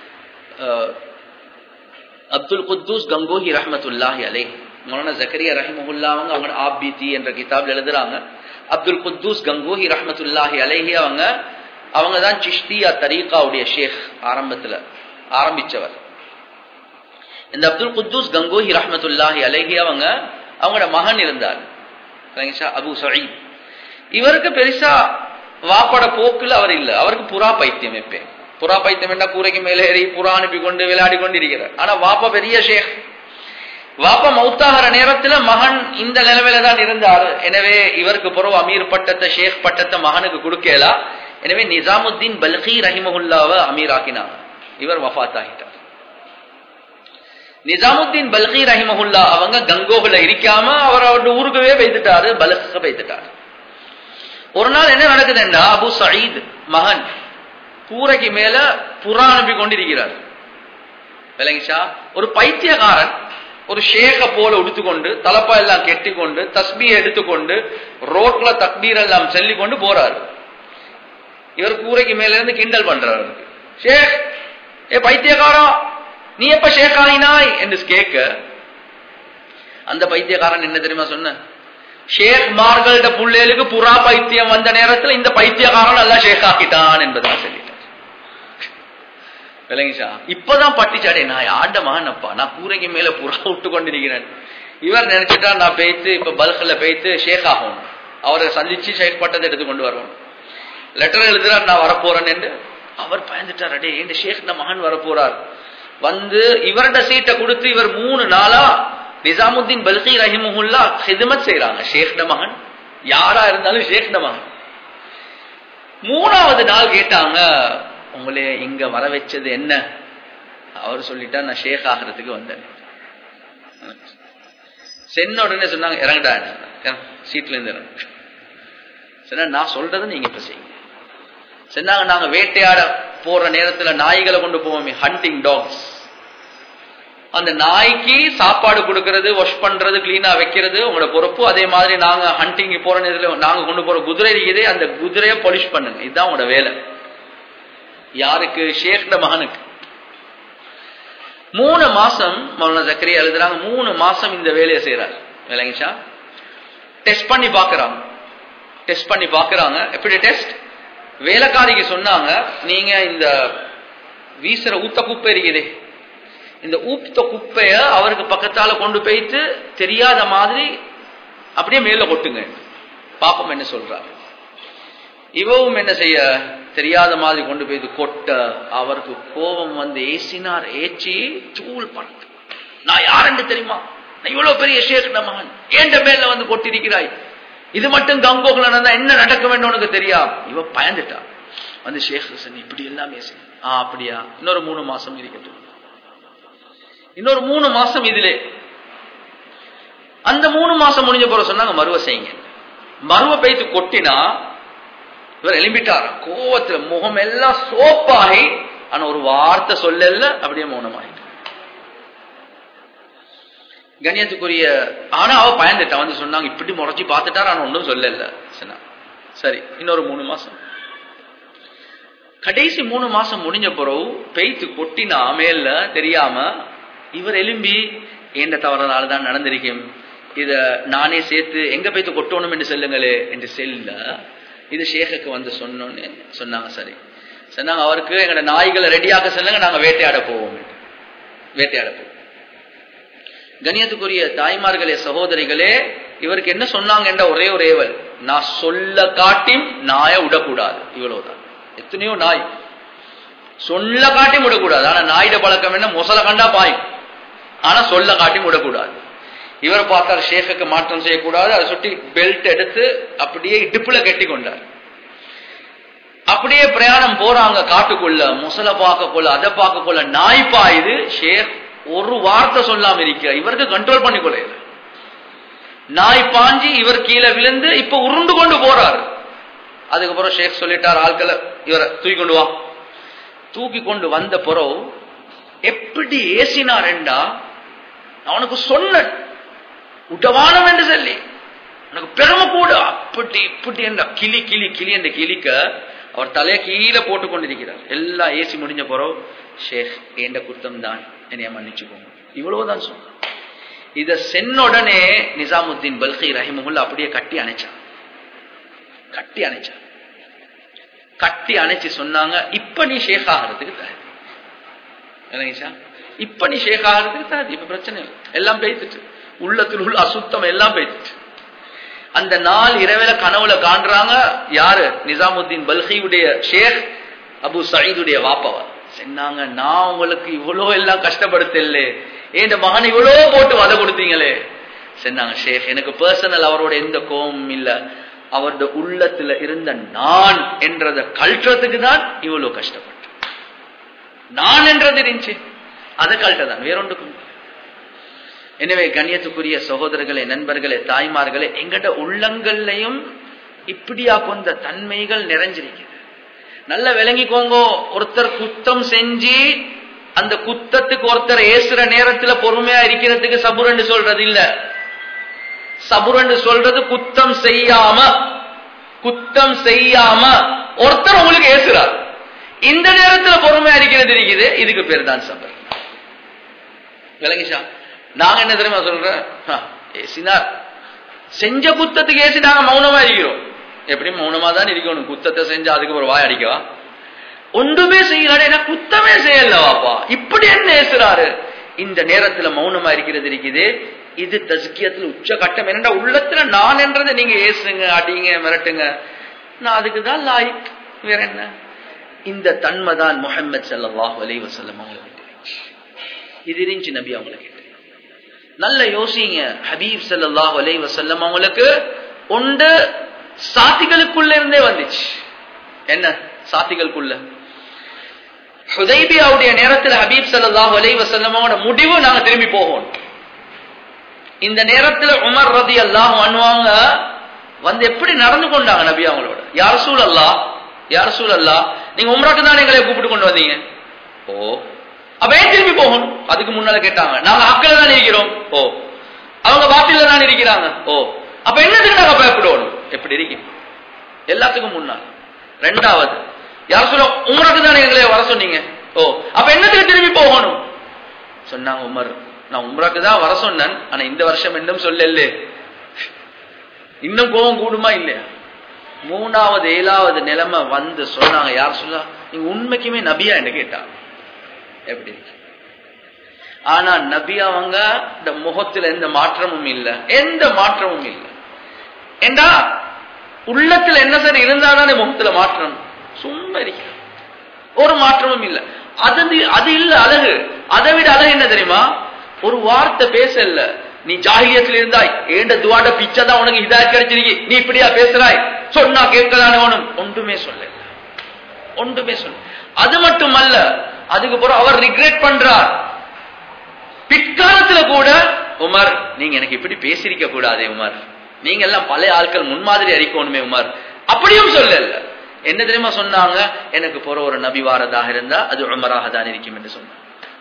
அப்துல் குத்தூஸ் கங்கோஹி ரஹமத்துல்லாஹி அலை மௌலானா ஜக்கரியா ரஹிமஹுல்லா அவங்க அவங்க ஆபிதி என்ற கிதாப்ல எழுதுறாங்க அப்துல் குத்தூஸ் கங்கோஹி ரஹமத்துல்லாஹி அலைஹி அவங்க அவங்க தான் சிஷ்தியா தரீகாவுடைய ஷேக் ஆரம்பத்துல ஆரம்பிச்சவர் இந்த அப்துல் குத்தூஸ் கங்கோஹி ரஹமத்துல்லாஹி அலைஹி அவங்க அவங்களோட மகன் இருந்தார் அபு சயீத் இவருக்கு பெருசா வாப்பட போக்குல அவர் இல்ல அவருக்கு புறா பைத்தியம் எப்பேன் புறா பைத்தியம் என்ன கூரைக்கு மேலே ஏறி புறா அனுப்பி கொண்டு விளையாடி கொண்டு இருக்கிறார் ஆனா வாப்பா பெரிய ஷேக் வாப்பா மௌத்தாகிற நேரத்துல மகன் இந்த நிலைமையில தான் இருந்தார் எனவே இவருக்கு பிறகு அமீர் பட்டத்தை ஷேக் பட்டத்தை மகனுக்கு கொடுக்கலா எனவே நிசாமுத்தீன் பல்கி ரஹிமஹுல்லாவை அமீர் ஆக்கினாங்க இவர் வஃத் ஆகிட்டார் நிசாமுத்தீன் பல்கி ரஹிமஹுல்லா அவங்க கங்கோகுல இருக்காம அவர் அவருடைய ஊருக்கவே வைத்துட்டாரு பல்க வைத்துட்டாரு ஒரு நாள் என்ன நடக்குதுன்னா அபு சயீத் மகன் கூரைக்கு மேல புறா அனுப்பி கொண்டிருக்கிறார் விளங்கிச்சா ஒரு பைத்தியக்காரன் ஒரு ஷேக போல உடுத்துக்கொண்டு தலப்பா எல்லாம் கெட்டி கொண்டு தஸ்பியை எடுத்துக்கொண்டு ரோட்ல தக்பீர் எல்லாம் சொல்லி கொண்டு போறாரு இவர் கூரைக்கு மேல இருந்து கிண்டல் பண்றாரு ஷேக் ஏ பைத்தியக்காரா நீ எப்ப ஷேக் ஆகினாய் என்று கேட்க அந்த பைத்தியக்காரன் என்ன தெரியுமா சொன்ன ஷேக் மார்கள்ட புள்ளேலுக்கு புறா பைத்தியம் வந்த நேரத்துல இந்த பைத்தியக்காரன் நல்லா ஷேக் ஆக்கிட்டான் என்பதான் சொல்லிட்டார் விளங்கிச்சா இப்பதான் பட்டிச்சாடே நான் ஆண்ட மகன் அப்பா நான் கூரைக்கு மேல புறா விட்டு கொண்டிருக்கிறேன் இவர் நினைச்சிட்டா நான் பெய்த்து இப்ப பல்க்ல பெய்த்து ஷேக் ஆகும் அவரை சந்திச்சு ஷேக் பட்டத்தை எடுத்து கொண்டு வருவோம் லெட்டர் எழுதுறார் நான் வரப்போறேன் என்று அவர் பயந்துட்டார் அடே இந்த ஷேக் மகன் வரப்போறார் வந்து இவரோட சீட்டை கொடுத்து இவர் மூணு நாளா நிசாமுத்தீன் பல்கி ரஹிமுல்லா ஹிதமத் செய்யறாங்க ஷேக் மகன் யாரா இருந்தாலும் ஷேக் மகன் மூணாவது நாள் கேட்டாங்க உங்களே இங்க வர வச்சது என்ன அவர் சொல்லிட்டா நான் ஷேக் ஆகிறதுக்கு வந்தேன் சென்ன உடனே சொன்னாங்க இறங்கடா சீட்ல இருந்து இறங்க சொன்னா நான் சொல்றதை நீங்க இப்ப செய்யுங்க சொன்னாங்க நாங்க வேட்டையாட போற நேரத்துல நாய்களை கொண்டு போவோமே ஹண்டிங் டாக்ஸ் அந்த நாய்க்கு சாப்பாடு கொடுக்கறது வாஷ் பண்றது கிளீனா வைக்கிறது உங்களோட பொறுப்பு அதே மாதிரி நாங்க ஹண்டிங் போற நேரத்துல நாங்க கொண்டு போற குதிரை இருக்குது அந்த குதிரையை பொலிஷ் பண்ணுங்க இதுதான் உங்களோட வேலை யாருக்கு ஷேக்ட மகனுக்கு மூணு மாசம் மௌலான ஜக்கரியா எழுதுறாங்க மூணு மாசம் இந்த வேலையை செய்யறாரு விளங்கிச்சா டெஸ்ட் பண்ணி பாக்குறாங்க டெஸ்ட் பண்ணி பாக்குறாங்க எப்படி டெஸ்ட் வேலைக்காரிக்கு சொன்னாங்க நீங்க இந்த வீசுற ஊத்த குப்பை இருக்குதே இந்த ஊத்த குப்பைய அவருக்கு பக்கத்தால கொண்டு போயிட்டு தெரியாத மாதிரி அப்படியே மேல கொட்டுங்க பாப்பம் என்ன சொல்றாரு இவவும் என்ன செய்ய தெரியாத மாதிரி கொண்டு போய் கொட்ட அவருக்கு கோபம் வந்து ஏசினார் ஏச்சி தூள் பண்ணு நான் யாருன்னு தெரியுமா நான் இவ்வளவு பெரிய ஷேக் மகன் ஏண்ட மேல வந்து கொட்டிருக்கிறாய் இது மட்டும் கங்கோகுல நடந்தா என்ன நடக்க வேண்டும் உனக்கு தெரியா இவ பயந்துட்டா வந்து ஷேக் ஹசன் இப்படி எல்லாம் பேசுங்க ஆ அப்படியா இன்னொரு மூணு மாசம் இருக்கட்டும் இன்னொரு மூணு மாசம் இதுல அந்த மூணு மாசம் முடிஞ்ச போற சொன்னாங்க மருவ செய்யுங்க மருவ பெய்து கொட்டினா இவர் எழும்பிட்டார் கோவத்துல முகம் எல்லாம் சோப்பாகி ஆனா ஒரு வார்த்தை சொல்லல அப்படியே மௌனமாயிட்டு கண்ணியத்துக்குரிய ஆனா அவ பயந்துட்டான் வந்து சொன்னாங்க இப்படி முறைச்சி பார்த்துட்டார் ஆனா ஒன்றும் சொல்லல சொன்னா சரி இன்னொரு மூணு மாசம் கடைசி மூணு மாசம் முடிஞ்ச பிறகு பெய்த்து கொட்டினா மேல தெரியாம இவர் எலும்பி ஏண்ட தவறனால தான் நடந்திருக்கேன் இத நானே சேர்த்து எங்க போய்த்து கொட்டணும் என்று சொல்லுங்களே என்று செல்ல இது ஷேகுக்கு வந்து சொன்னோன்னு சொன்னாங்க சரி சொன்னாங்க அவருக்கு எங்களோட நாய்களை ரெடியாக சொல்லுங்க நாங்க வேட்டையாட போவோம் வேட்டையாட போவோம் கணியத்துக்குரிய தாய்மார்களே சகோதரிகளே இவருக்கு என்ன சொன்னாங்க என்ற ஒரே ஒரு ஏவல் நான் சொல்ல காட்டியும் நாய விடக்கூடாது இவ்வளவுதான் எத்தனையோ நாய் சொல்ல காட்டி விடக்கூடாது ஆனா நாயிட பழக்கம் என்ன மொசல கண்டா பாயும் ஆனா சொல்ல காட்டி விடக்கூடாது இவர் பார்த்தார் ஷேஃபுக்கு மாற்றம் செய்யக்கூடாது அதை சுட்டி பெல்ட் எடுத்து அப்படியே இடுப்புல கட்டி கொண்டார் அப்படியே பிரயாணம் போறாங்க காட்டுக்குள்ள முசல பார்க்க கொள்ள அதை பார்க்க கொள்ள நாய் பாயுது ஷேக் ஒரு வார்த்தை சொல்லாம இருக்க இவருக்கு கண்ட்ரோல் பண்ணி கொள்ள நாய் பாஞ்சி இவர் கீழே விழுந்து இப்ப உருண்டு கொண்டு போறாரு அதுக்கப்புறம் ஷேக் சொல்லிட்டார் ஆட்களை இவரை தூக்கி கொண்டு வா தூக்கி கொண்டு வந்த பிறகு எப்படி ஏசினாரெண்டா அவனுக்கு சொன்ன உடவானம் என்று சொல்லி உனக்கு பெருமை கூட அப்படி இப்படி என்ற கிளி கிளி கிளி என்ற கிளிக்க அவர் தலையை கீழே போட்டு கொண்டிருக்கிறார் எல்லாம் ஏசி முடிஞ்ச பிறகு ஷேக் ஏண்ட குத்தம் தான் என்னைய மன்னிச்சுக்கோங்க இவ்வளவுதான் சொன்னார் இத சென்னுடனே நிசாமுத்தீன் பல்கி ரஹிமுல்லா அப்படியே கட்டி அணைச்சான் கட்டி அணைச்சான் கட்டி அணைச்சு சொன்னாங்க இப்ப நீ ஷேக் ஆகிறதுக்கு தகுதி இப்ப நீ ஷேக் ஆகிறதுக்கு தகுதி இப்ப பிரச்சனை இல்லை எல்லாம் பெய்த்துட்டு உள்ளத்தில் உள்ள அசுத்தம் எல்லாம் பெய்த்துட்டு அந்த நாள் இரவில கனவுல காண்றாங்க யாரு நிசாமுத்தீன் பல்கியுடைய ஷேக் அபு சயீதுடைய வாப்பவா சொன்னாங்க நான் உங்களுக்கு இவ்வளோ எல்லாம் கஷ்டப்படுத்தல ஏன் மகன் இவ்வளோ போட்டு வதை கொடுத்தீங்களே சொன்னாங்க ஷேக் எனக்கு பர்சனல் அவரோட எந்த கோபமும் இல்ல அவருடைய உள்ளத்துல இருந்த நான் என்றத கல்றதுக்கு தான் இவ்வளவு கஷ்டப்பட்டேன் நான் என்றது இருந்துச்சு அதை கல்ட்டதான் வேறொன்றுக்கும் எனவே கண்ணியத்துக்குரிய சகோதரர்களே நண்பர்களே தாய்மார்களே எங்கட உள்ளங்கள்லையும் இப்படியா கொண்ட தன்மைகள் நிறைஞ்சிருக்கிறது நல்ல விளங்கிக்கோங்க ஒருத்தர் குத்தம் செஞ்சு அந்த குத்தத்துக்கு ஒருத்தர் ஏசுற நேரத்துல பொறுமையா இருக்கிறதுக்கு சபுரண்டு சொல்றது இல்ல சபுரண்டு சொல்றது குத்தம் செய்யாம குத்தம் செய்யாம ஒருத்தர் உங்களுக்கு ஏசுறார் இந்த நேரத்துல பொறுமையா இருக்கிறது இருக்குது இதுக்கு பேர் தான் சபர் விளங்கிச்சா நாங்க என்ன தெரியுமா சொல்றேன் ஏசினார் செஞ்ச குத்தத்துக்கு ஏசி நாங்க மௌனமா இருக்கிறோம் எப்படி மௌனமா தான் இருக்கணும் குத்தத்தை செஞ்சு அதுக்கு ஒரு வாய் அடிக்கவா ஒன்றுமே செய்யல குத்தமே செய்யலவாப்பா இப்படி என்ன ஏசுறாரு இந்த நேரத்துல மௌனமா இருக்கிறது இருக்குது இது தஸ்கியத்துல உச்ச கட்டம் என்னடா உள்ளத்துல நான் என்றதை நீங்க ஏசுங்க அடிங்க மிரட்டுங்க நான் அதுக்கு தான் லாயிக் வேற என்ன இந்த தன்மை தான் முகமது சல்லாஹ் அலி வசல்லம் அவங்களுக்கு இது இருந்துச்சு நபி அவங்களுக்கு நல்ல யோசிங்க ஹபீப் சல்லாஹ் அலி வசல்லம் அவங்களுக்கு உண்டு சாத்திகளுக்குள்ள இருந்தே வந்துச்சு என்ன சாத்திகளுக்குள்ள ஹுதைபியாவுடைய நேரத்தில் ஹபீப் சல்லாஹ் அலி வசல்லமோட முடிவு நாங்க திரும்பி போகணும் இந்த நேரத்தில் உமர் ரதி அல்லாஹ் பண்ணுவாங்க வந்து எப்படி நடந்து கொண்டாங்க நபி அவங்களோட யார் சூழ் அல்லா யார் சூழ் அல்லா நீங்க உம்ராக்கு தான் எங்களை கூப்பிட்டு கொண்டு வந்தீங்க ஓ அப்ப ஏன் திரும்பி போகணும் அதுக்கு முன்னால கேட்டாங்க நாங்க அக்கல தான் இருக்கிறோம் ஓ அவங்க பாட்டில தான் இருக்கிறாங்க ஓ அப்ப என்னதுக்கு நாங்க பயப்படுவோம் எப்படி இருக்கீங்க எல்லாத்துக்கும் முன்னால் ரெண்டாவது யார் சொல்ல உமருக்கு தானே எங்களை வர சொன்னீங்க ஓ அப்ப என்னத்துக்கு திரும்பி போகணும் சொன்னாங்க உமர் நான் உம்ராக்கு தான் வர சொன்னேன் ஆனா இந்த வருஷம் இன்னும் சொல்லல இன்னும் கோபம் கூடுமா இல்லையா மூணாவது ஏழாவது நிலைமை வந்து சொன்னாங்க யார் சொல்ல நீங்க உண்மைக்குமே நபியா என்று கேட்டாங்க எப்படி ஆனா நபி அவங்க இந்த முகத்துல எந்த மாற்றமும் இல்லை எந்த மாற்றமும் இல்லை ஏண்டா உள்ளத்துல என்ன சார் இருந்தாதானே முகத்துல மாற்றம் சும்மா இருக்கிற ஒரு மாற்றமும் இல்லை அது அது இல்ல அழகு அதை விட அழகு என்ன தெரியுமா ஒரு வார்த்தை பேச இல்ல நீ ஜாகியத்தில் இருந்தாய் ஏண்ட துவாட பிச்சைதான் உனக்கு இதா கிடைச்சிருக்கு நீ இப்படியா பேசுறாய் சொன்னா கேட்கலான ஒண்ணும் ஒன்றுமே சொல்ல ஒன்றுமே சொல்ல அது மட்டுமல்ல அதுக்கு பிறகு அவர் ரிக்ரெட் பண்றார் பிற்காலத்துல கூட உமர் நீங்க எனக்கு இப்படி பேசிருக்க கூடாதே உமர் நீங்க எல்லாம் பழைய ஆட்கள் முன்மாதிரி அறிக்கணுமே உமர் அப்படியும் சொல்லல என்ன தெரியுமா சொன்னாங்க எனக்கு போற ஒரு நபி வாரதாக இருந்தா அது உமராக தான் இருக்கும் என்று சொன்னாங்க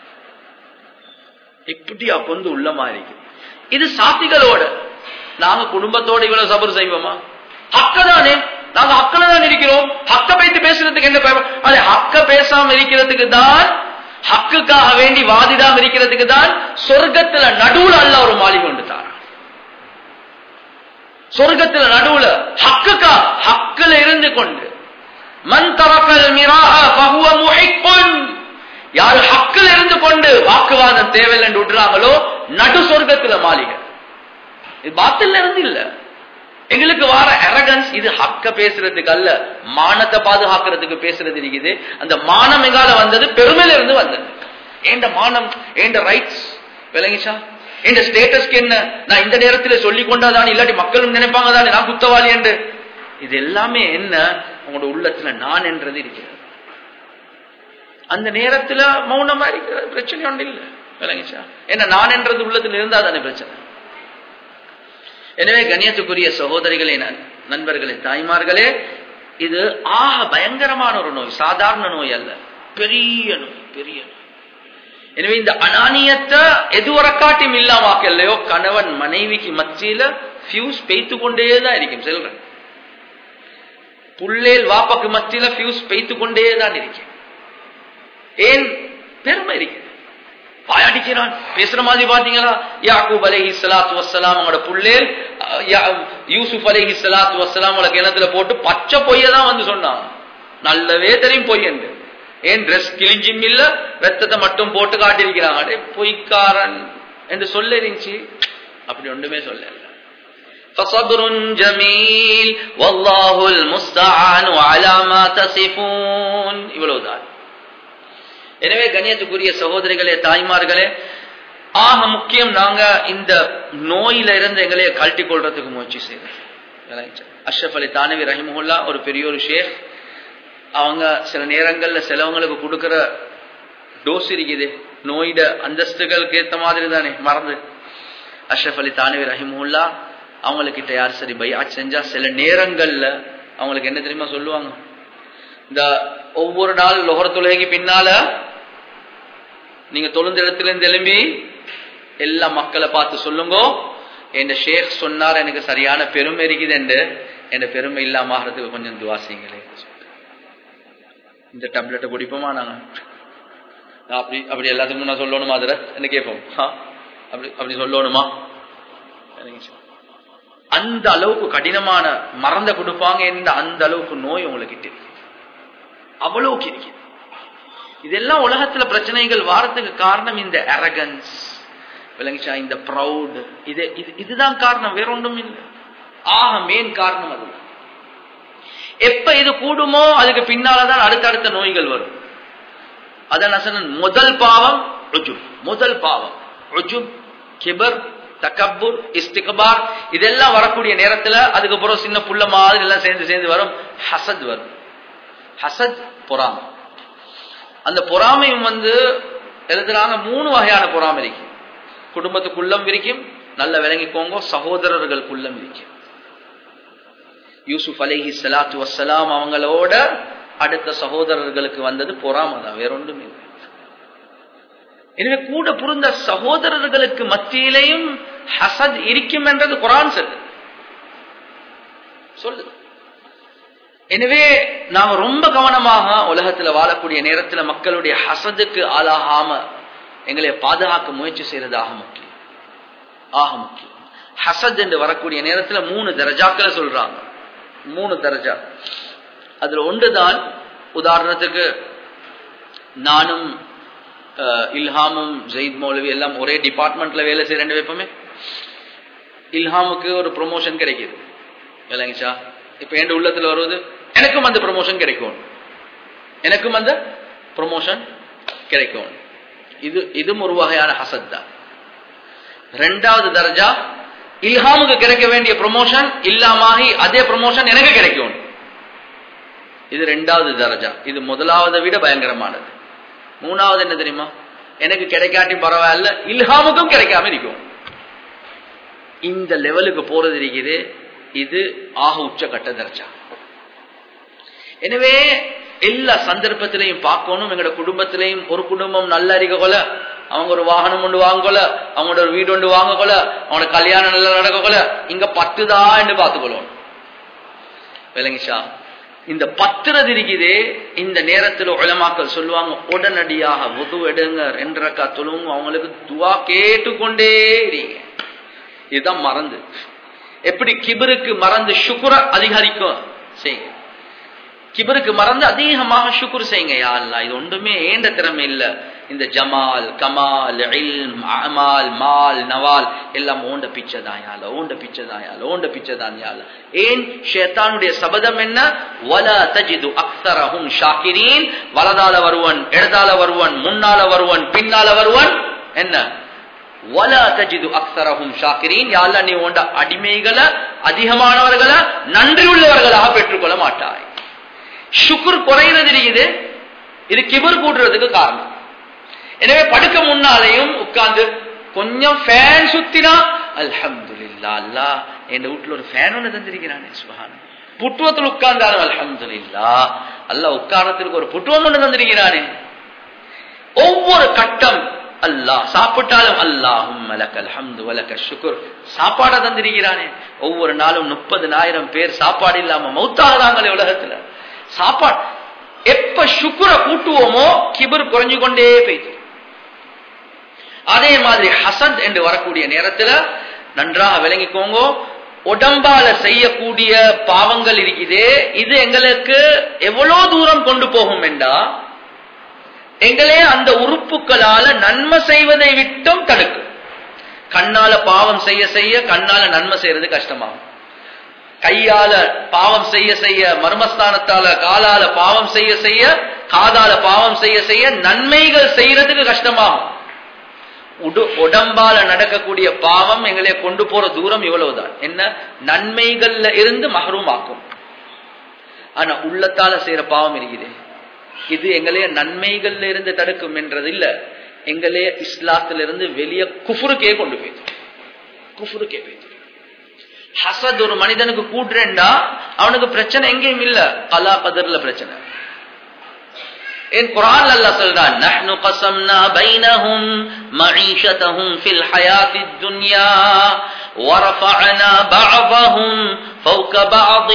இப்படி அப்பொந்து உள்ளமா இருக்கு இது சாத்திகளோட நாங்க குடும்பத்தோட இவ்வளவு சபர் செய்வோமா ஹக்கதானே நாங்க ஹக்கல தான் இருக்கிறோம் ஹக்க பேத்து பேசுறதுக்கு என்ன பயப்பட அது ஹக்க பேசாம இருக்கிறதுக்கு தான் ஹக்குக்காக வேண்டி வாதிடாம இருக்கிறதுக்கு தான் சொர்க்கத்துல நடுவுல அல்ல ஒரு மாளிகை உண்டு தாரா சொர்க்கத்துல நடுவுல ஹக்குக்கா ஹக்குல இருந்து கொண்டு மண் தரக்கல் மிராக பகுவ முகைப்பொன் யாரு ஹக்கில் இருந்து கொண்டு வாக்குவாதம் தேவையில்லை என்று விட்டுறாங்களோ நடு சொர்க்கத்துல மாளிகை இது பாத்தில இருந்து இல்ல எங்களுக்கு வார அரகன்ஸ் இது ஹக்க பேசுறதுக்கு அல்ல மானத்தை பாதுகாக்கிறதுக்கு பேசுறது இருக்குது அந்த மானம் எங்கால வந்தது பெருமையில இருந்து வந்தது ஏண்ட மானம் ஏண்ட ரைட்ஸ் விளங்கிச்சா என் ஸ்டேட்டஸ்க்கு என்ன நான் இந்த நேரத்தில் சொல்லி கொண்டாதான் இல்லாட்டி மக்களும் நினைப்பாங்க தானே நான் குத்தவாளி என்று இது எல்லாமே என்ன உங்களோட உள்ளத்துல நான் என்றது இருக்கிறது அந்த நேரத்துல மௌனமா இருக்கிற பிரச்சனை ஒன்று இல்லை விளங்கிச்சா என்ன நான் என்றது உள்ளத்துல இருந்தா தானே பிரச்சனை எனவே கண்ணியத்துக்குரிய சகோதரிகளே நண்பர்களே தாய்மார்களே இது ஆக பயங்கரமான ஒரு நோய் சாதாரண நோய் அல்ல பெரிய நோய் பெரிய நோய் எனவே இந்த அனானியத்தை எதுவரை காட்டியும் இல்லாமாக்கலையோ கணவன் மனைவிக்கு மத்தியில ஃபியூஸ் பெய்த்து கொண்டேதான் இருக்கும் செல்றேன் புள்ளேல் வாப்பாக்கு மத்தியில ஃபியூஸ் பெய்த்து கொண்டேதான் இருக்கும் ஏன் பெருமை இருக்கு வாயடிக்கிறான் பேசுற மாதிரி பாத்தீங்களா யாக்கூப் அலேஹி சலாத்து வசலாம் அவங்களோட புள்ளேல் யூசுப் அலேஹி சலாத்து வசலாம் அவங்கள கிணத்துல போட்டு பச்சை பொய்யதான் வந்து சொன்னாங்க நல்லவே தெரியும் பொய் என்று ஏன் ட்ரெஸ் கிழிஞ்சும் இல்ல ரத்தத்தை மட்டும் போட்டு காட்டியிருக்கிறாங்க பொய்க்காரன் என்று சொல்ல இருந்துச்சு அப்படி ஒன்றுமே சொல்லல فصبر جميل والله المستعان على ما تصفون இவ்வளவுதான் எனவே கண்ணியத்துக்குரிய சகோதரிகளே தாய்மார்களே ஆக முக்கியம் நாங்க இந்த நோயில இருந்து எங்களைய கழட்டி கொள்றதுக்கு முயற்சி செய்யறோம் அஷ்ரப் அலி தானவி ரஹிமுல்லா ஒரு பெரிய ஒரு ஷேக் அவங்க சில நேரங்கள்ல சிலவங்களுக்கு கொடுக்கிற டோஸ் இருக்குது நோயிட அந்தஸ்துகளுக்கு ஏத்த மாதிரி தானே மறந்து அஷ்ரப் அலி தானவி ரஹிமுல்லா அவங்கக்கிட்ட யார் சரி பையாட் செஞ்சா சில நேரங்கள்ல அவங்களுக்கு என்ன தெரியுமா சொல்லுவாங்க இந்த ஒவ்வொரு நாள் லொகர தொழுகைக்கு பின்னால நீங்க தொழுந்த இடத்துல இருந்து எழும்பி எல்லா மக்களை பார்த்து சொல்லுங்க என் ஷேக் சொன்னார் எனக்கு சரியான பெருமை இருக்குது என்று என் பெருமை இல்லாம ஆகிறதுக்கு கொஞ்சம் துவாசிங்களே இந்த டேப்லெட்டை குடிப்போமா நாங்க அப்படி அப்படி எல்லாத்துக்கும் நான் சொல்லணுமா அதுல என்ன கேட்போம் அப்படி அப்படி சொல்லணுமா அந்த அளவுக்கு கடினமான மறந்த கொடுப்பாங்க என்ற அந்த அளவுக்கு நோய் உங்களுக்கு இருக்கு அவ்வளவுக்கு இருக்கு இதெல்லாம் உலகத்துல பிரச்சனைகள் வாரத்துக்கு காரணம் இந்த அரகன்ஸ் விளங்கிச்சா இந்த ப்ரௌட் இது இது இதுதான் காரணம் வேற ஒன்றும் இல்லை ஆக மெயின் காரணம் அது எப்ப இது கூடுமோ அதுக்கு பின்னாலதான் அடுத்தடுத்த நோய்கள் வரும் அதான் நான் சொன்னேன் முதல் பாவம் ருஜுப் முதல் பாவம் ருஜுப் கிபர் தக்கபுர் இஸ்திகபார் இதெல்லாம் வரக்கூடிய நேரத்துல அதுக்கப்புறம் சின்ன புள்ள மாதிரி எல்லாம் சேர்ந்து சேர்ந்து வரும் ஹசத் வரும் ஹசத் பொறாமை அந்த பொறாமையும் வந்து எழுதுறாங்க மூணு வகையான பொறாமை இருக்கு குடும்பத்துக்குள்ளம் விரிக்கும் நல்ல விளங்கிக்கோங்க சகோதரர்களுக்குள்ளம் விரிக்கும் யூசுப் அலிஹி சலாத்து வசலாம் அவங்களோட அடுத்த சகோதரர்களுக்கு வந்தது பொறாமை தான் வேற ஒன்றும் இல்லை எனவே கூட புரிந்த சகோதரர்களுக்கு மத்தியிலையும் ஹசத் இருக்கும் என்றது குரான் சொல்லு சொல்லு எனவே நாம ரொம்ப கவனமாக உலகத்துல வாழக்கூடிய நேரத்துல மக்களுடைய ஹசதுக்கு ஆளாகாம எங்களை பாதுகாக்க முயற்சி செய்யறதாக முக்கியம் ஆக முக்கியம் ஹசத் என்று வரக்கூடிய நேரத்துல மூணு தரஜாக்களை சொல்றாங்க மூணு தரஜா அதுல ஒன்றுதான் உதாரணத்துக்கு நானும் இல்ஹாமும் ஜெயித் மௌலவி எல்லாம் ஒரே டிபார்ட்மெண்ட்ல வேலை செய்யறேன் வைப்போமே இல்ஹாமுக்கு ஒரு ப்ரொமோஷன் கிடைக்குது இல்லைங்கச்சா இப்ப என் உள்ளத்துல வருவது எனக்கும் அந்த ப்ரொமோஷன் கிடைக்கும் எனக்கும் அந்த ப்ரொமோஷன் கிடைக்கும் இது இதுவும் ஒரு வகையான ஹசத் தான் ரெண்டாவது தர்ஜா இல்ஹாமுக்கு கிடைக்க வேண்டிய ப்ரொமோஷன் இல்லாமாகி அதே ப்ரொமோஷன் எனக்கு கிடைக்கும் இது ரெண்டாவது தரஜா இது முதலாவதை விட பயங்கரமானது மூணாவது என்ன தெரியுமா எனக்கு கிடைக்காட்டி பரவாயில்ல இல்ஹாமுக்கும் கிடைக்காம இருக்கும் இந்த லெவலுக்கு போறது இருக்குது இது ஆக உச்ச கட்ட தரஜா எனவே எல்லா சந்தர்ப்பத்திலையும் பார்க்கணும் எங்களோட குடும்பத்திலையும் ஒரு குடும்பம் நல்ல அறிக்க கொல அவங்க ஒரு வாகனம் ஒன்று வாங்கல அவங்களோட ஒரு வீடு ஒன்று வாங்க கொல அவங்களோட கல்யாணம் நல்லா நடக்க கொல இங்க பத்துதா என்று பார்த்துக்கொள்ளணும் விளங்கிச்சா இந்த பத்துறது இருக்குதே இந்த நேரத்தில் உலமாக்கள் சொல்லுவாங்க உடனடியாக உது எடுங்க ரெண்டரைக்கா தொழுவுங்க அவங்களுக்கு துவா கேட்டுக்கொண்டே இருங்க இதுதான் மறந்து எப்படி கிபருக்கு மறந்து சுக்குர அதிகரிக்கும் செய்யுங்க கிபருக்கு மறந்து அதிகமாக சுக்குர் செய்யுங்க யாழ்லா இது ஒன்றுமே ஏண்ட திறமை இல்ல இந்த ஜமால் கமால் இல்ம் அமால் மால் நவால் எல்லாம் ஓண்ட பிச்சை தான் யாழ ஓண்ட பிச்சை தான் யாழ ஓண்ட பிச்சை தான் யாழ ஏன் ஷேத்தானுடைய சபதம் என்ன வல தஜிது அக்சரஹும் ஷாக்கிரீன் வலதால வருவன் இடதால வருவன் முன்னால வருவன் பின்னால வருவன் என்ன வல தஜிது அக்சரஹும் ஷாக்கிரீன் யாழ்லா நீ உண்ட அடிமைகளை அதிகமானவர்களை நன்றி உள்ளவர்களாக பெற்றுக்கொள்ள மாட்டாய் சுக்குர் குறைகிறது இருக்குது இது கிபர் கூட்டுறதுக்கு காரணம் எனவே படுக்க முன்னாலேயும் உட்கார்ந்து கொஞ்சம் ஃபேன் சுத்தினா அல்ஹம்துலில்லா அல்லா என் வீட்டுல ஒரு ஃபேன் ஒண்ணு தந்திருக்கிறானே சுபஹான் புட்டுவத்தில் உட்கார்ந்தாலும் அல்ஹம்துலில்லா அல்ல உட்காரத்திற்கு ஒரு புட்டுவம் ஒண்ணு தந்திருக்கிறானே ஒவ்வொரு கட்டம் அல்லாஹ் சாப்பிட்டாலும் அல்லாஹும் மலக் அல்ஹம்து வலக்க சுக்குர் சாப்பாட தந்திருக்கிறானே ஒவ்வொரு நாளும் முப்பதுனாயிரம் பேர் சாப்பாடு இல்லாம மௌத்தாகிறாங்களே உலகத்துல சாப்பாடு எப்ப சுக்குர கூட்டுவோமோ கிபர் குறைஞ்சு கொண்டே போயிட்டு அதே மாதிரி ஹசத் என்று வரக்கூடிய நேரத்துல நன்றாக விளங்கிக்கோங்க உடம்பால செய்யக்கூடிய பாவங்கள் இருக்குதே இது எங்களுக்கு எவ்வளவு தூரம் கொண்டு போகும் என்றா எங்களே அந்த உறுப்புகளால நன்மை செய்வதை விட்டும் தடுக்கும் கண்ணால பாவம் செய்ய செய்ய கண்ணால நன்மை செய்யறது கஷ்டமாகும் கையால பாவம் செய்ய செய்ய மர்மஸ்தானத்தால காலால பாவம் செய்ய செய்ய காதால பாவம் செய்ய செய்ய நன்மைகள் செய்யறதுக்கு கஷ்டமாகும் உடம்பால நடக்கக்கூடிய பாவம் எங்களை கொண்டு போற தூரம் இவ்வளவுதான் என்ன நன்மைகள்ல இருந்து மகரூமாக்கும் ஆனா உள்ளத்தால செய்யற பாவம் இருக்குது இது எங்களைய நன்மைகள்ல இருந்து தடுக்கும் என்றது இல்ல எங்களைய இஸ்லாத்துல இருந்து வெளியே குஃபுருக்கே கொண்டு போயிடுது குஃபுருக்கே போயிடுது ஹசத் ஒரு மனிதனுக்கு கூட்டுறேன்டா அவனுக்கு பிரச்சனை எங்கேயும் இல்ல கலா கதர்ல பிரச்சனை என் குரான் அல்ல சொல்றான் நஹ்னு قسمنا بينهم معيشتهم في الحياة الدنيا ورفعنا بعضهم فوق بعض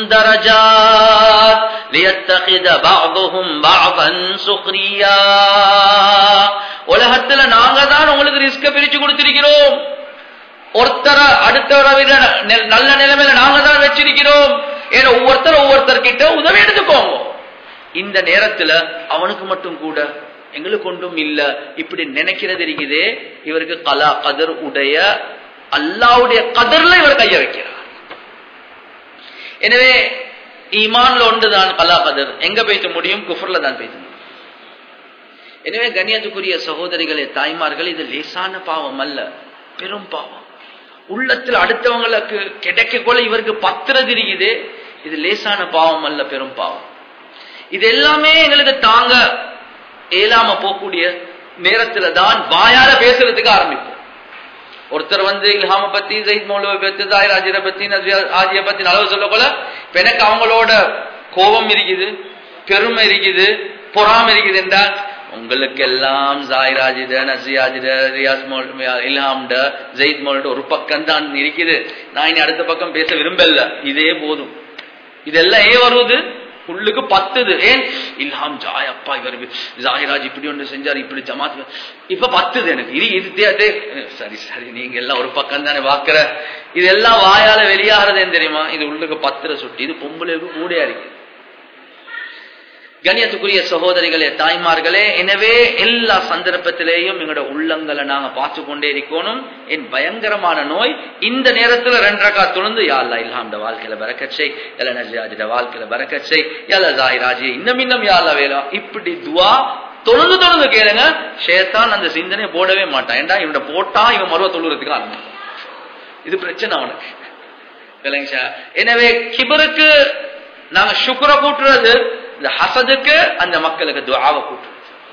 درجات ليتخذ بعضهم بعضا سخريا உலகத்துல நாங்க தான் உங்களுக்கு ரிஸ்க பிரிச்சு கொடுத்திருக்கிறோம் ஒருத்தர அடுத்தவரை விட நல்ல நிலைமையில நாங்க தான் வச்சிருக்கிறோம் ஏன்னா ஒவ்வொருத்தர் ஒவ்வொருத்தர் கிட்ட உதவி எடுத்துக்கோங்க இந்த நேரத்துல அவனுக்கு மட்டும் கூட எங்களுக்கு ஒன்றும் இல்ல இப்படி நினைக்கிறது இருக்குதே இவருக்கு கலா கதர் உடைய அல்லாவுடைய கதர்ல இவர் கைய வைக்கிறார் எனவே ஈமான்ல ஒன்றுதான் கலா கதர் எங்க போய்த்து முடியும் குஃபர்ல தான் போய்த்து முடியும் எனவே கண்ணியத்துக்குரிய சகோதரிகளே தாய்மார்கள் இது லேசான பாவம் அல்ல பெரும் பாவம் உள்ளத்துல அடுத்தவங்களுக்கு கிடைக்க போல இவருக்கு பத்திரது இருக்குது இது லேசான பாவம் அல்ல பெரும் பாவம் இது எல்லாமே எங்களுக்கு தாங்க இயலாம போகக்கூடிய நேரத்துல தான் வாயால பேசுறதுக்கு ஆரம்பிப்போம் ஒருத்தர் வந்து இல்ஹாம பத்தி ஜெயித் மௌலவை பத்தி தாய் ராஜிர பத்தி ஆஜிய பத்தி அளவு சொல்ல போல இப்ப எனக்கு அவங்களோட கோபம் இருக்குது பெருமை இருக்குது பொறாம இருக்குது என்றால் உங்களுக்கு எல்லாம் ஜாய்ராஜிட நசியாஜிட ரியாஸ் மோல் இல்ஹாம்ட ஜெயித் மோல்ட ஒரு பக்கம் தான் இருக்குது நான் இனி அடுத்த பக்கம் பேச விரும்பல இதே போதும் இதெல்லாம் ஏன் வருவது உள்ளுக்கு பத்துது ஏன் இல்ஹாம் ஜாய் அப்பா இவர் ஜாகிராஜ் இப்படி ஒன்று செஞ்சார் இப்படி ஜமாத் இப்ப பத்துது எனக்கு இது இது தே- தே- சரி சரி நீங்க எல்லாம் ஒரு பக்கம் தானே பாக்குற இதெல்லாம் வாயால வெளியாகிறதேன்னு தெரியுமா இது உள்ளுக்கு பத்துற சுட்டி இது பொம்பளைக்கு கூடையா இருக்கு கண்ணியத்துக்குரிய சகோதரிகளே தாய்மார்களே எனவே எல்லா சந்தர்ப்பத்திலேயும் எங்களோட உள்ளங்களை நாங்க பார்த்து கொண்டே இருக்கணும் என் பயங்கரமான நோய் இந்த நேரத்துல ரெண்டரைக்கா துணிந்து யாழ்லா இல்லாம வாழ்க்கையில பறக்கச்சை எல நஜாஜிட வாழ்க்கையில பறக்கச்சை எல ஜாயிராஜி இன்னும் இன்னும் யாழ்லா வேலாம் இப்படி துவா தொழுந்து தொழுந்து கேளுங்க ஷேத்தான் அந்த சிந்தனையை போடவே மாட்டான் ஏன்டா இவனை போட்டா இவன் மருவ தொழுறதுக்கு ஆரம்பிக்கும் இது பிரச்சனை அவனுக்கு விளங்க சார். எனவே கிபருக்கு நாங்க சுக்ர கூட்டுறது இந்த ஹசதுக்கு அந்த மக்களுக்கு துவாவை கூட்டுறது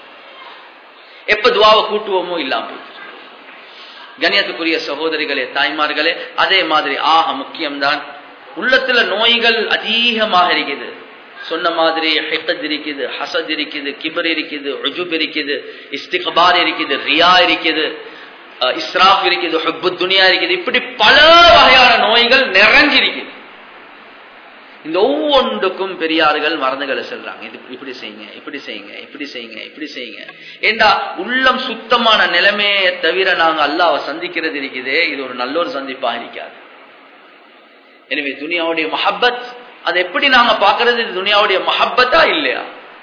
எப்ப துவாவை கூட்டுவோமோ இல்லாம போயிடுச்சு. கண்ணியத்துக்குரிய சகோதரிகளே தாய்மார்களே அதே மாதிரி ஆக முக்கியம்தான் உள்ளத்துல நோய்கள் அதிகமாக இருக்குது சொன்ன மாதிரி ஹெக்கத் இருக்குது ஹசத் இருக்குது கிபர் இருக்குது உஜுப் இருக்குது இஸ்திகபார் இருக்குது ரியா இருக்குது அஹ், இஸ்ராஃப் இருக்குது ஹுப்பு துனியா இருக்குது இப்படி பல வகையான நோய்கள் நிறைஞ்சிருக்குது இந்த ஒவ்வொன்றுக்கும் பெரியார்கள் மருந்துகளை சொல்றாங்க இது இப்படி செய்யுங்க இப்படி செய்யுங்க இப்படி செய்யுங்க இப்படி செய்யுங்க ஏண்டா உள்ளம் சுத்தமான நிலைமையை தவிர நாங்க அல்லாவை சந்திக்கிறது இருக்குதே இது ஒரு நல்ல ஒரு சந்திப்பா இருக்காது எனவே துனியாவுடைய மஹப்பத் அதை எப்படி நாங்க பாக்குறது இது துனியாவுடைய மஹப்பத்தா இல்லையா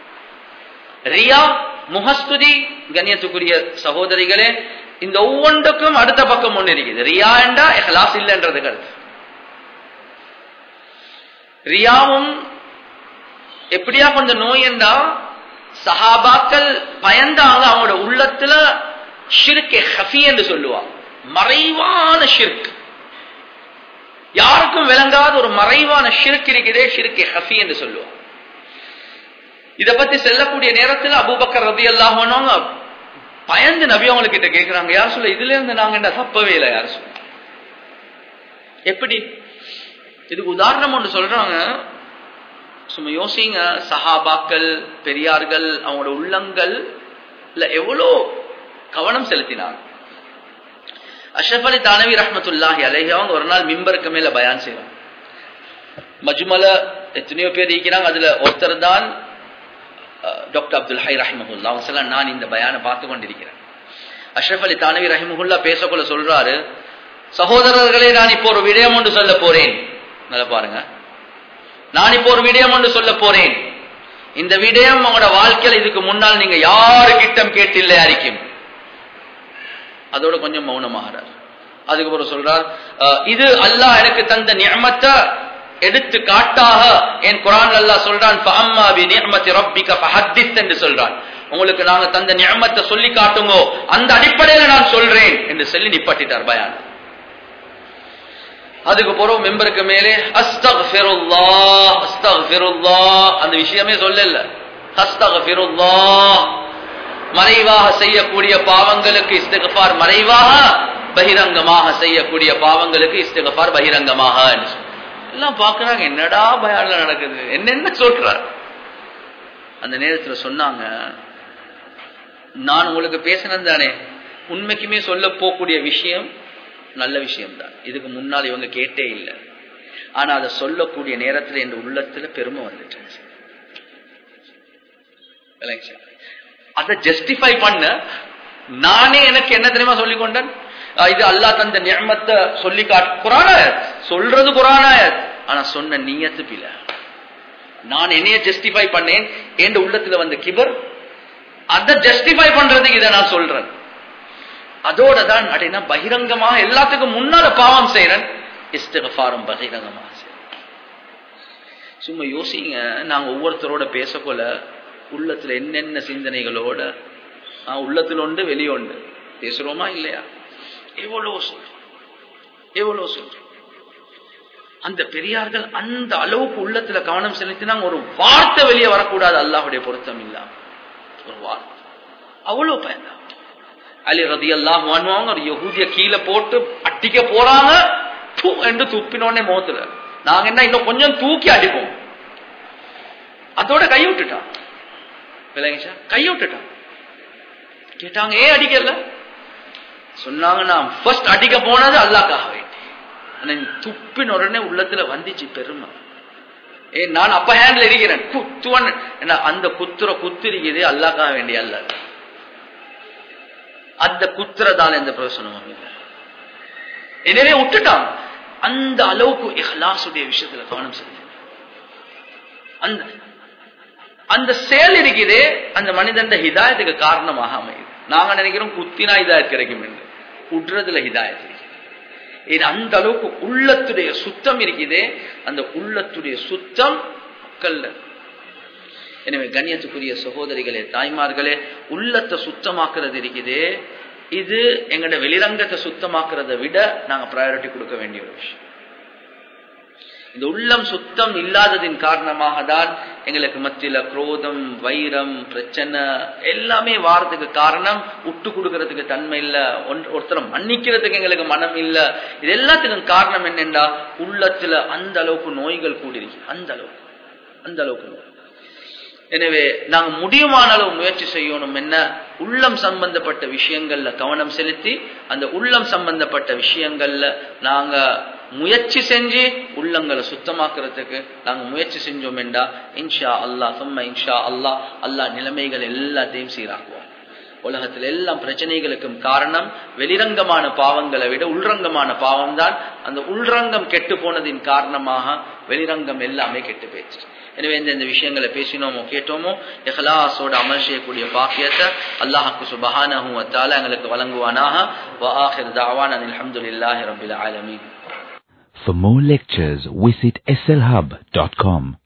ரியா முகஸ்துதி கண்ணியத்துக்குரிய சகோதரிகளே இந்த ஒவ்வொன்றுக்கும் அடுத்த பக்கம் ஒன்று இருக்குது ரியா என்றா எஹ்லாஸ் இல்லைன்றது கருத்து ரியாவும் எப்படியா கொஞ்சம் நோய் என்றா சஹாபாக்கள் பயந்தாங்க அவங்களோட உள்ளத்துல ஷிர்கே ஹஃபி என்று சொல்லுவாங்க மறைவான ஷிர்க் யாருக்கும் விளங்காத ஒரு மறைவான ஷிர்க் இருக்கிறதே ஷிர்கே ஹஃபி என்று சொல்லுவாங்க இத பத்தி செல்லக்கூடிய நேரத்துல அபூபக்கர் ரதி அல்லாஹ் பயந்து நபி அவங்க கிட்ட கேக்குறாங்க யார் சொல்ல இதுல இருந்து நாங்க என்ன தப்பவே இல்லை யார் சொல்ல எப்படி இதுக்கு உதாரணம் ஒன்று சொல்றாங்க சும்மா யோசிங்க சஹாபாக்கள் பெரியார்கள் அவங்களோட உள்ளங்கள் இல்ல எவ்வளோ கவனம் செலுத்தினாங்க அஷ்ரப் அலி தானவி ரஹமத்துல்லாஹி அலைஹி அவங்க ஒரு நாள் மிம்பருக்கு மேல பயான் செய்வாங்க மஜ்மல எத்தனையோ பேர் இருக்கிறாங்க அதுல ஒருத்தர் தான் டாக்டர் அப்துல் ஹை ரஹிமஹுல்லா அவங்க சொல்ல நான் இந்த பயானை பார்த்து கொண்டிருக்கிறேன் அஷ்ரப் அலி தானவி ரஹிமஹுல்லா பேசக்குள்ள சொல்றாரு சகோதரர்களே நான் இப்போ ஒரு விடயம் ஒன்று சொல்ல போறேன் நல்லா பாருங்க நான் இப்போ ஒரு விடயம் ஒன்று சொல்ல போறேன் இந்த விடயம் உங்களோட வாழ்க்கையில இதுக்கு முன்னால் நீங்க யாரு கிட்டம் கேட்டில்லை அறிக்கும் அதோட கொஞ்சம் மௌனமாகிறார் அதுக்கப்புறம் சொல்றார் அஹ், இது அல்லாஹ் எனக்கு தந்த நியமத்தை எடுத்து காட்டாக என் குரான் அல்லாஹ் சொல்றான் ஃபஅம்மா பி நிஅமத்தி ரப்பிக ஃபஹத்திஸ் என்று சொல்றான் உங்களுக்கு நாங்க தந்த நியமத்தை சொல்லி காட்டுங்கோ அந்த அடிப்படையில நான் சொல்றேன் என்று சொல்லி நிப்பாட்டிட்டார் பயான் அதுக்கு பிறகு மெம்பருக்கு மேலே அஸ்தக்ஃபிருல்லா அஸ்தக்ஃபிருல்லா அந்த விஷயமே சொல்லல அஸ்தக்ஃபிருல்லா மறைவாக செய்யக்கூடிய பாவங்களுக்கு இஸ்திகஃபார் மறைவாக பகிரங்கமாக செய்யக்கூடிய பாவங்களுக்கு இஸ்திகஃபார் பகிரங்கமாக என்று சொல்லி. எல்லாம் பார்க்கறாங்க என்னடா பயான்ல நடக்குது என்னென்ன சொல்றார் அந்த நேரத்துல சொன்னாங்க நான் உங்களுக்கு பேசினது தானே உண்மைக்குமே சொல்ல போகக்கூடிய விஷயம் நல்ல விஷயம்தான் இதுக்கு முன்னால் இவங்க கேட்டே இல்லை ஆனா அதை சொல்லக்கூடிய நேரத்துல என் உள்ளத்துல பெருமை வந்துட்டு விளங்குச்சா? அதை ஜஸ்டிஃபை பண்ண நானே எனக்கு என்ன தெரியுமா சொல்லி கொண்டேன் அஹ் இது அல்லாஹ் தந்த நியமத்தை சொல்லி காட்டு குரானாயத் சொல்றது குரானாயத் ஆனா சொன்ன நீயத்து பில நான் என்னைய ஜஸ்டிஃபை பண்ணேன் என் உள்ளத்துல வந்த கிபர் அதை ஜஸ்டிஃபை பண்றதுக்கு இதை நான் சொல்றேன் அதோட தான் அப்படின்னா பகிரங்கமாக எல்லாத்துக்கும் முன்னால பாவம் செய்யறேன் இஸ்திகஃபாரும் பகிரங்கமாக செய்றேன். சும்மா யோசிங்க நாங்க ஒவ்வொருத்தரோட பேசக்கொள்ள உள்ளத்துல என்னென்ன சிந்தனைகளோட ஆ, உள்ளத்துல உண்டு வெளியுண்டு பேசுறோமா இல்லையா எவ்வளவு சொல்றோம் எவ்வளவு சொல்றோம் அந்த பெரியார்கள் அந்த அளவுக்கு உள்ளத்துல கவனம் செலுத்தினாங்க ஒரு வார்த்தை வெளியே வரக்கூடாது அல்லாஹ்வுடைய பொருத்தம் இல்லாம ஒரு வார்த்தை அவ்வளவு பயந்தான் அலி ரதி எல்லாம் ஒரு யகூதிய கீழே போட்டு அடிக்க போறாங்க தூ என்று துப்பினோடனே மோத்துல நாங்க என்ன இன்னும் கொஞ்சம் தூக்கி அடிப்போம் அதோட கை விட்டுட்டான் விளங்கிச்சா கை விட்டுட்டான் கேட்டாங்க ஏன் அடிக்கல சொன்னாங்க நான் ஃபர்ஸ்ட் அடிக்க போனது அல்லாக்காக வேண்டி ஆனா இந்த துப்பின உடனே உள்ளத்துல வந்துச்சு பெருமை ஏ நான் அப்ப ஹேண்ட்ல இருக்கிறேன் குத்துவன் என்ன அந்த குத்துற குத்து இருக்குது அல்லாக்காக வேண்டிய அல்ல அந்த குத்துறதால எந்த பிரயோசனமும் இல்லை எனவே விட்டுட்டான் அந்த அளவுக்கு இஹ்லாசுடைய விஷயத்துல கவனம் செலுத்த அந்த அந்த செயல் இருக்குதே அந்த மனிதன் ஹிதாயத்துக்கு காரணமாக அமையுது நாங்க நினைக்கிறோம் குத்தினா ஹிதாயத் கிடைக்கும் என்று குடுறதுல ஹிதாயத் இருக்கு இது அந்த அளவுக்கு உள்ளத்துடைய சுத்தம் இருக்குதே அந்த உள்ளத்துடைய சுத்தம் கல்ல எனவே கண்ணியத்துக்குரிய சகோதரிகளே தாய்மார்களே உள்ளத்தை சுத்தமாக்குறது இருக்குதே இது எங்களோட வெளிரங்கத்தை சுத்தமாக்குறதை விட நாங்க ப்ரையாரிட்டி கொடுக்க வேண்டிய ஒரு விஷயம் இந்த உள்ளம் சுத்தம் இல்லாததின் காரணமாக தான் எங்களுக்கு மத்தியில குரோதம் வைரம் பிரச்சனை எல்லாமே வாரத்துக்கு காரணம் விட்டு கொடுக்கறதுக்கு தன்மை இல்ல ஒன்- ஒருத்தரை மன்னிக்கிறதுக்கு எங்களுக்கு மனம் இல்ல இது எல்லாத்துக்கும் காரணம் என்னென்றா உள்ளத்துல அந்த அளவுக்கு நோய்கள் கூடிருக்கு அந்த அளவுக்கு அந்த அளவுக்கு நோய் எனவே நாங்க முடியுமான அளவு முயற்சி செய்யணும் என்ன உள்ளம் சம்பந்தப்பட்ட விஷயங்கள்ல கவனம் செலுத்தி அந்த உள்ளம் சம்பந்தப்பட்ட விஷயங்கள்ல நாங்க முயற்சி செஞ்சு உள்ளங்களை சுத்தமாக்குறதுக்கு நாங்க முயற்சி செஞ்சோம் என்றா இன்ஷா அல்லாஹ் சும்மா இன்ஷா அல்லாஹ் அல்லாஹ் நிலைமைகள் எல்லாத்தையும் சீராக்குவோம் உலகத்தில் எல்லாம் பிரச்சனைகளுக்கும் காரணம் வெளிரங்கமான பாவங்களை விட உள்ரங்கமான பாவம் தான் அந்த உள்ரங்கம் கெட்டு போனதின் காரணமாக வெளிரங்கம் எல்லாமே கெட்டு போயிடுச்சு எனவே இந்த இந்த விஷயங்களை பேசினோமோ கேட்டோமோ இஹ்லாஸோட அமல் செய்யக்கூடிய பாக்கியத்தை அல்லாஹுக்கு சுபஹானஹு வ தஆலா எங்களுக்கு வழங்குவானாக வ ஆகிர் தஅவானா அல்ஹம்துலில்லாஹி ரப்பில் ஆலமீன் For more lectures, visit slhub.com.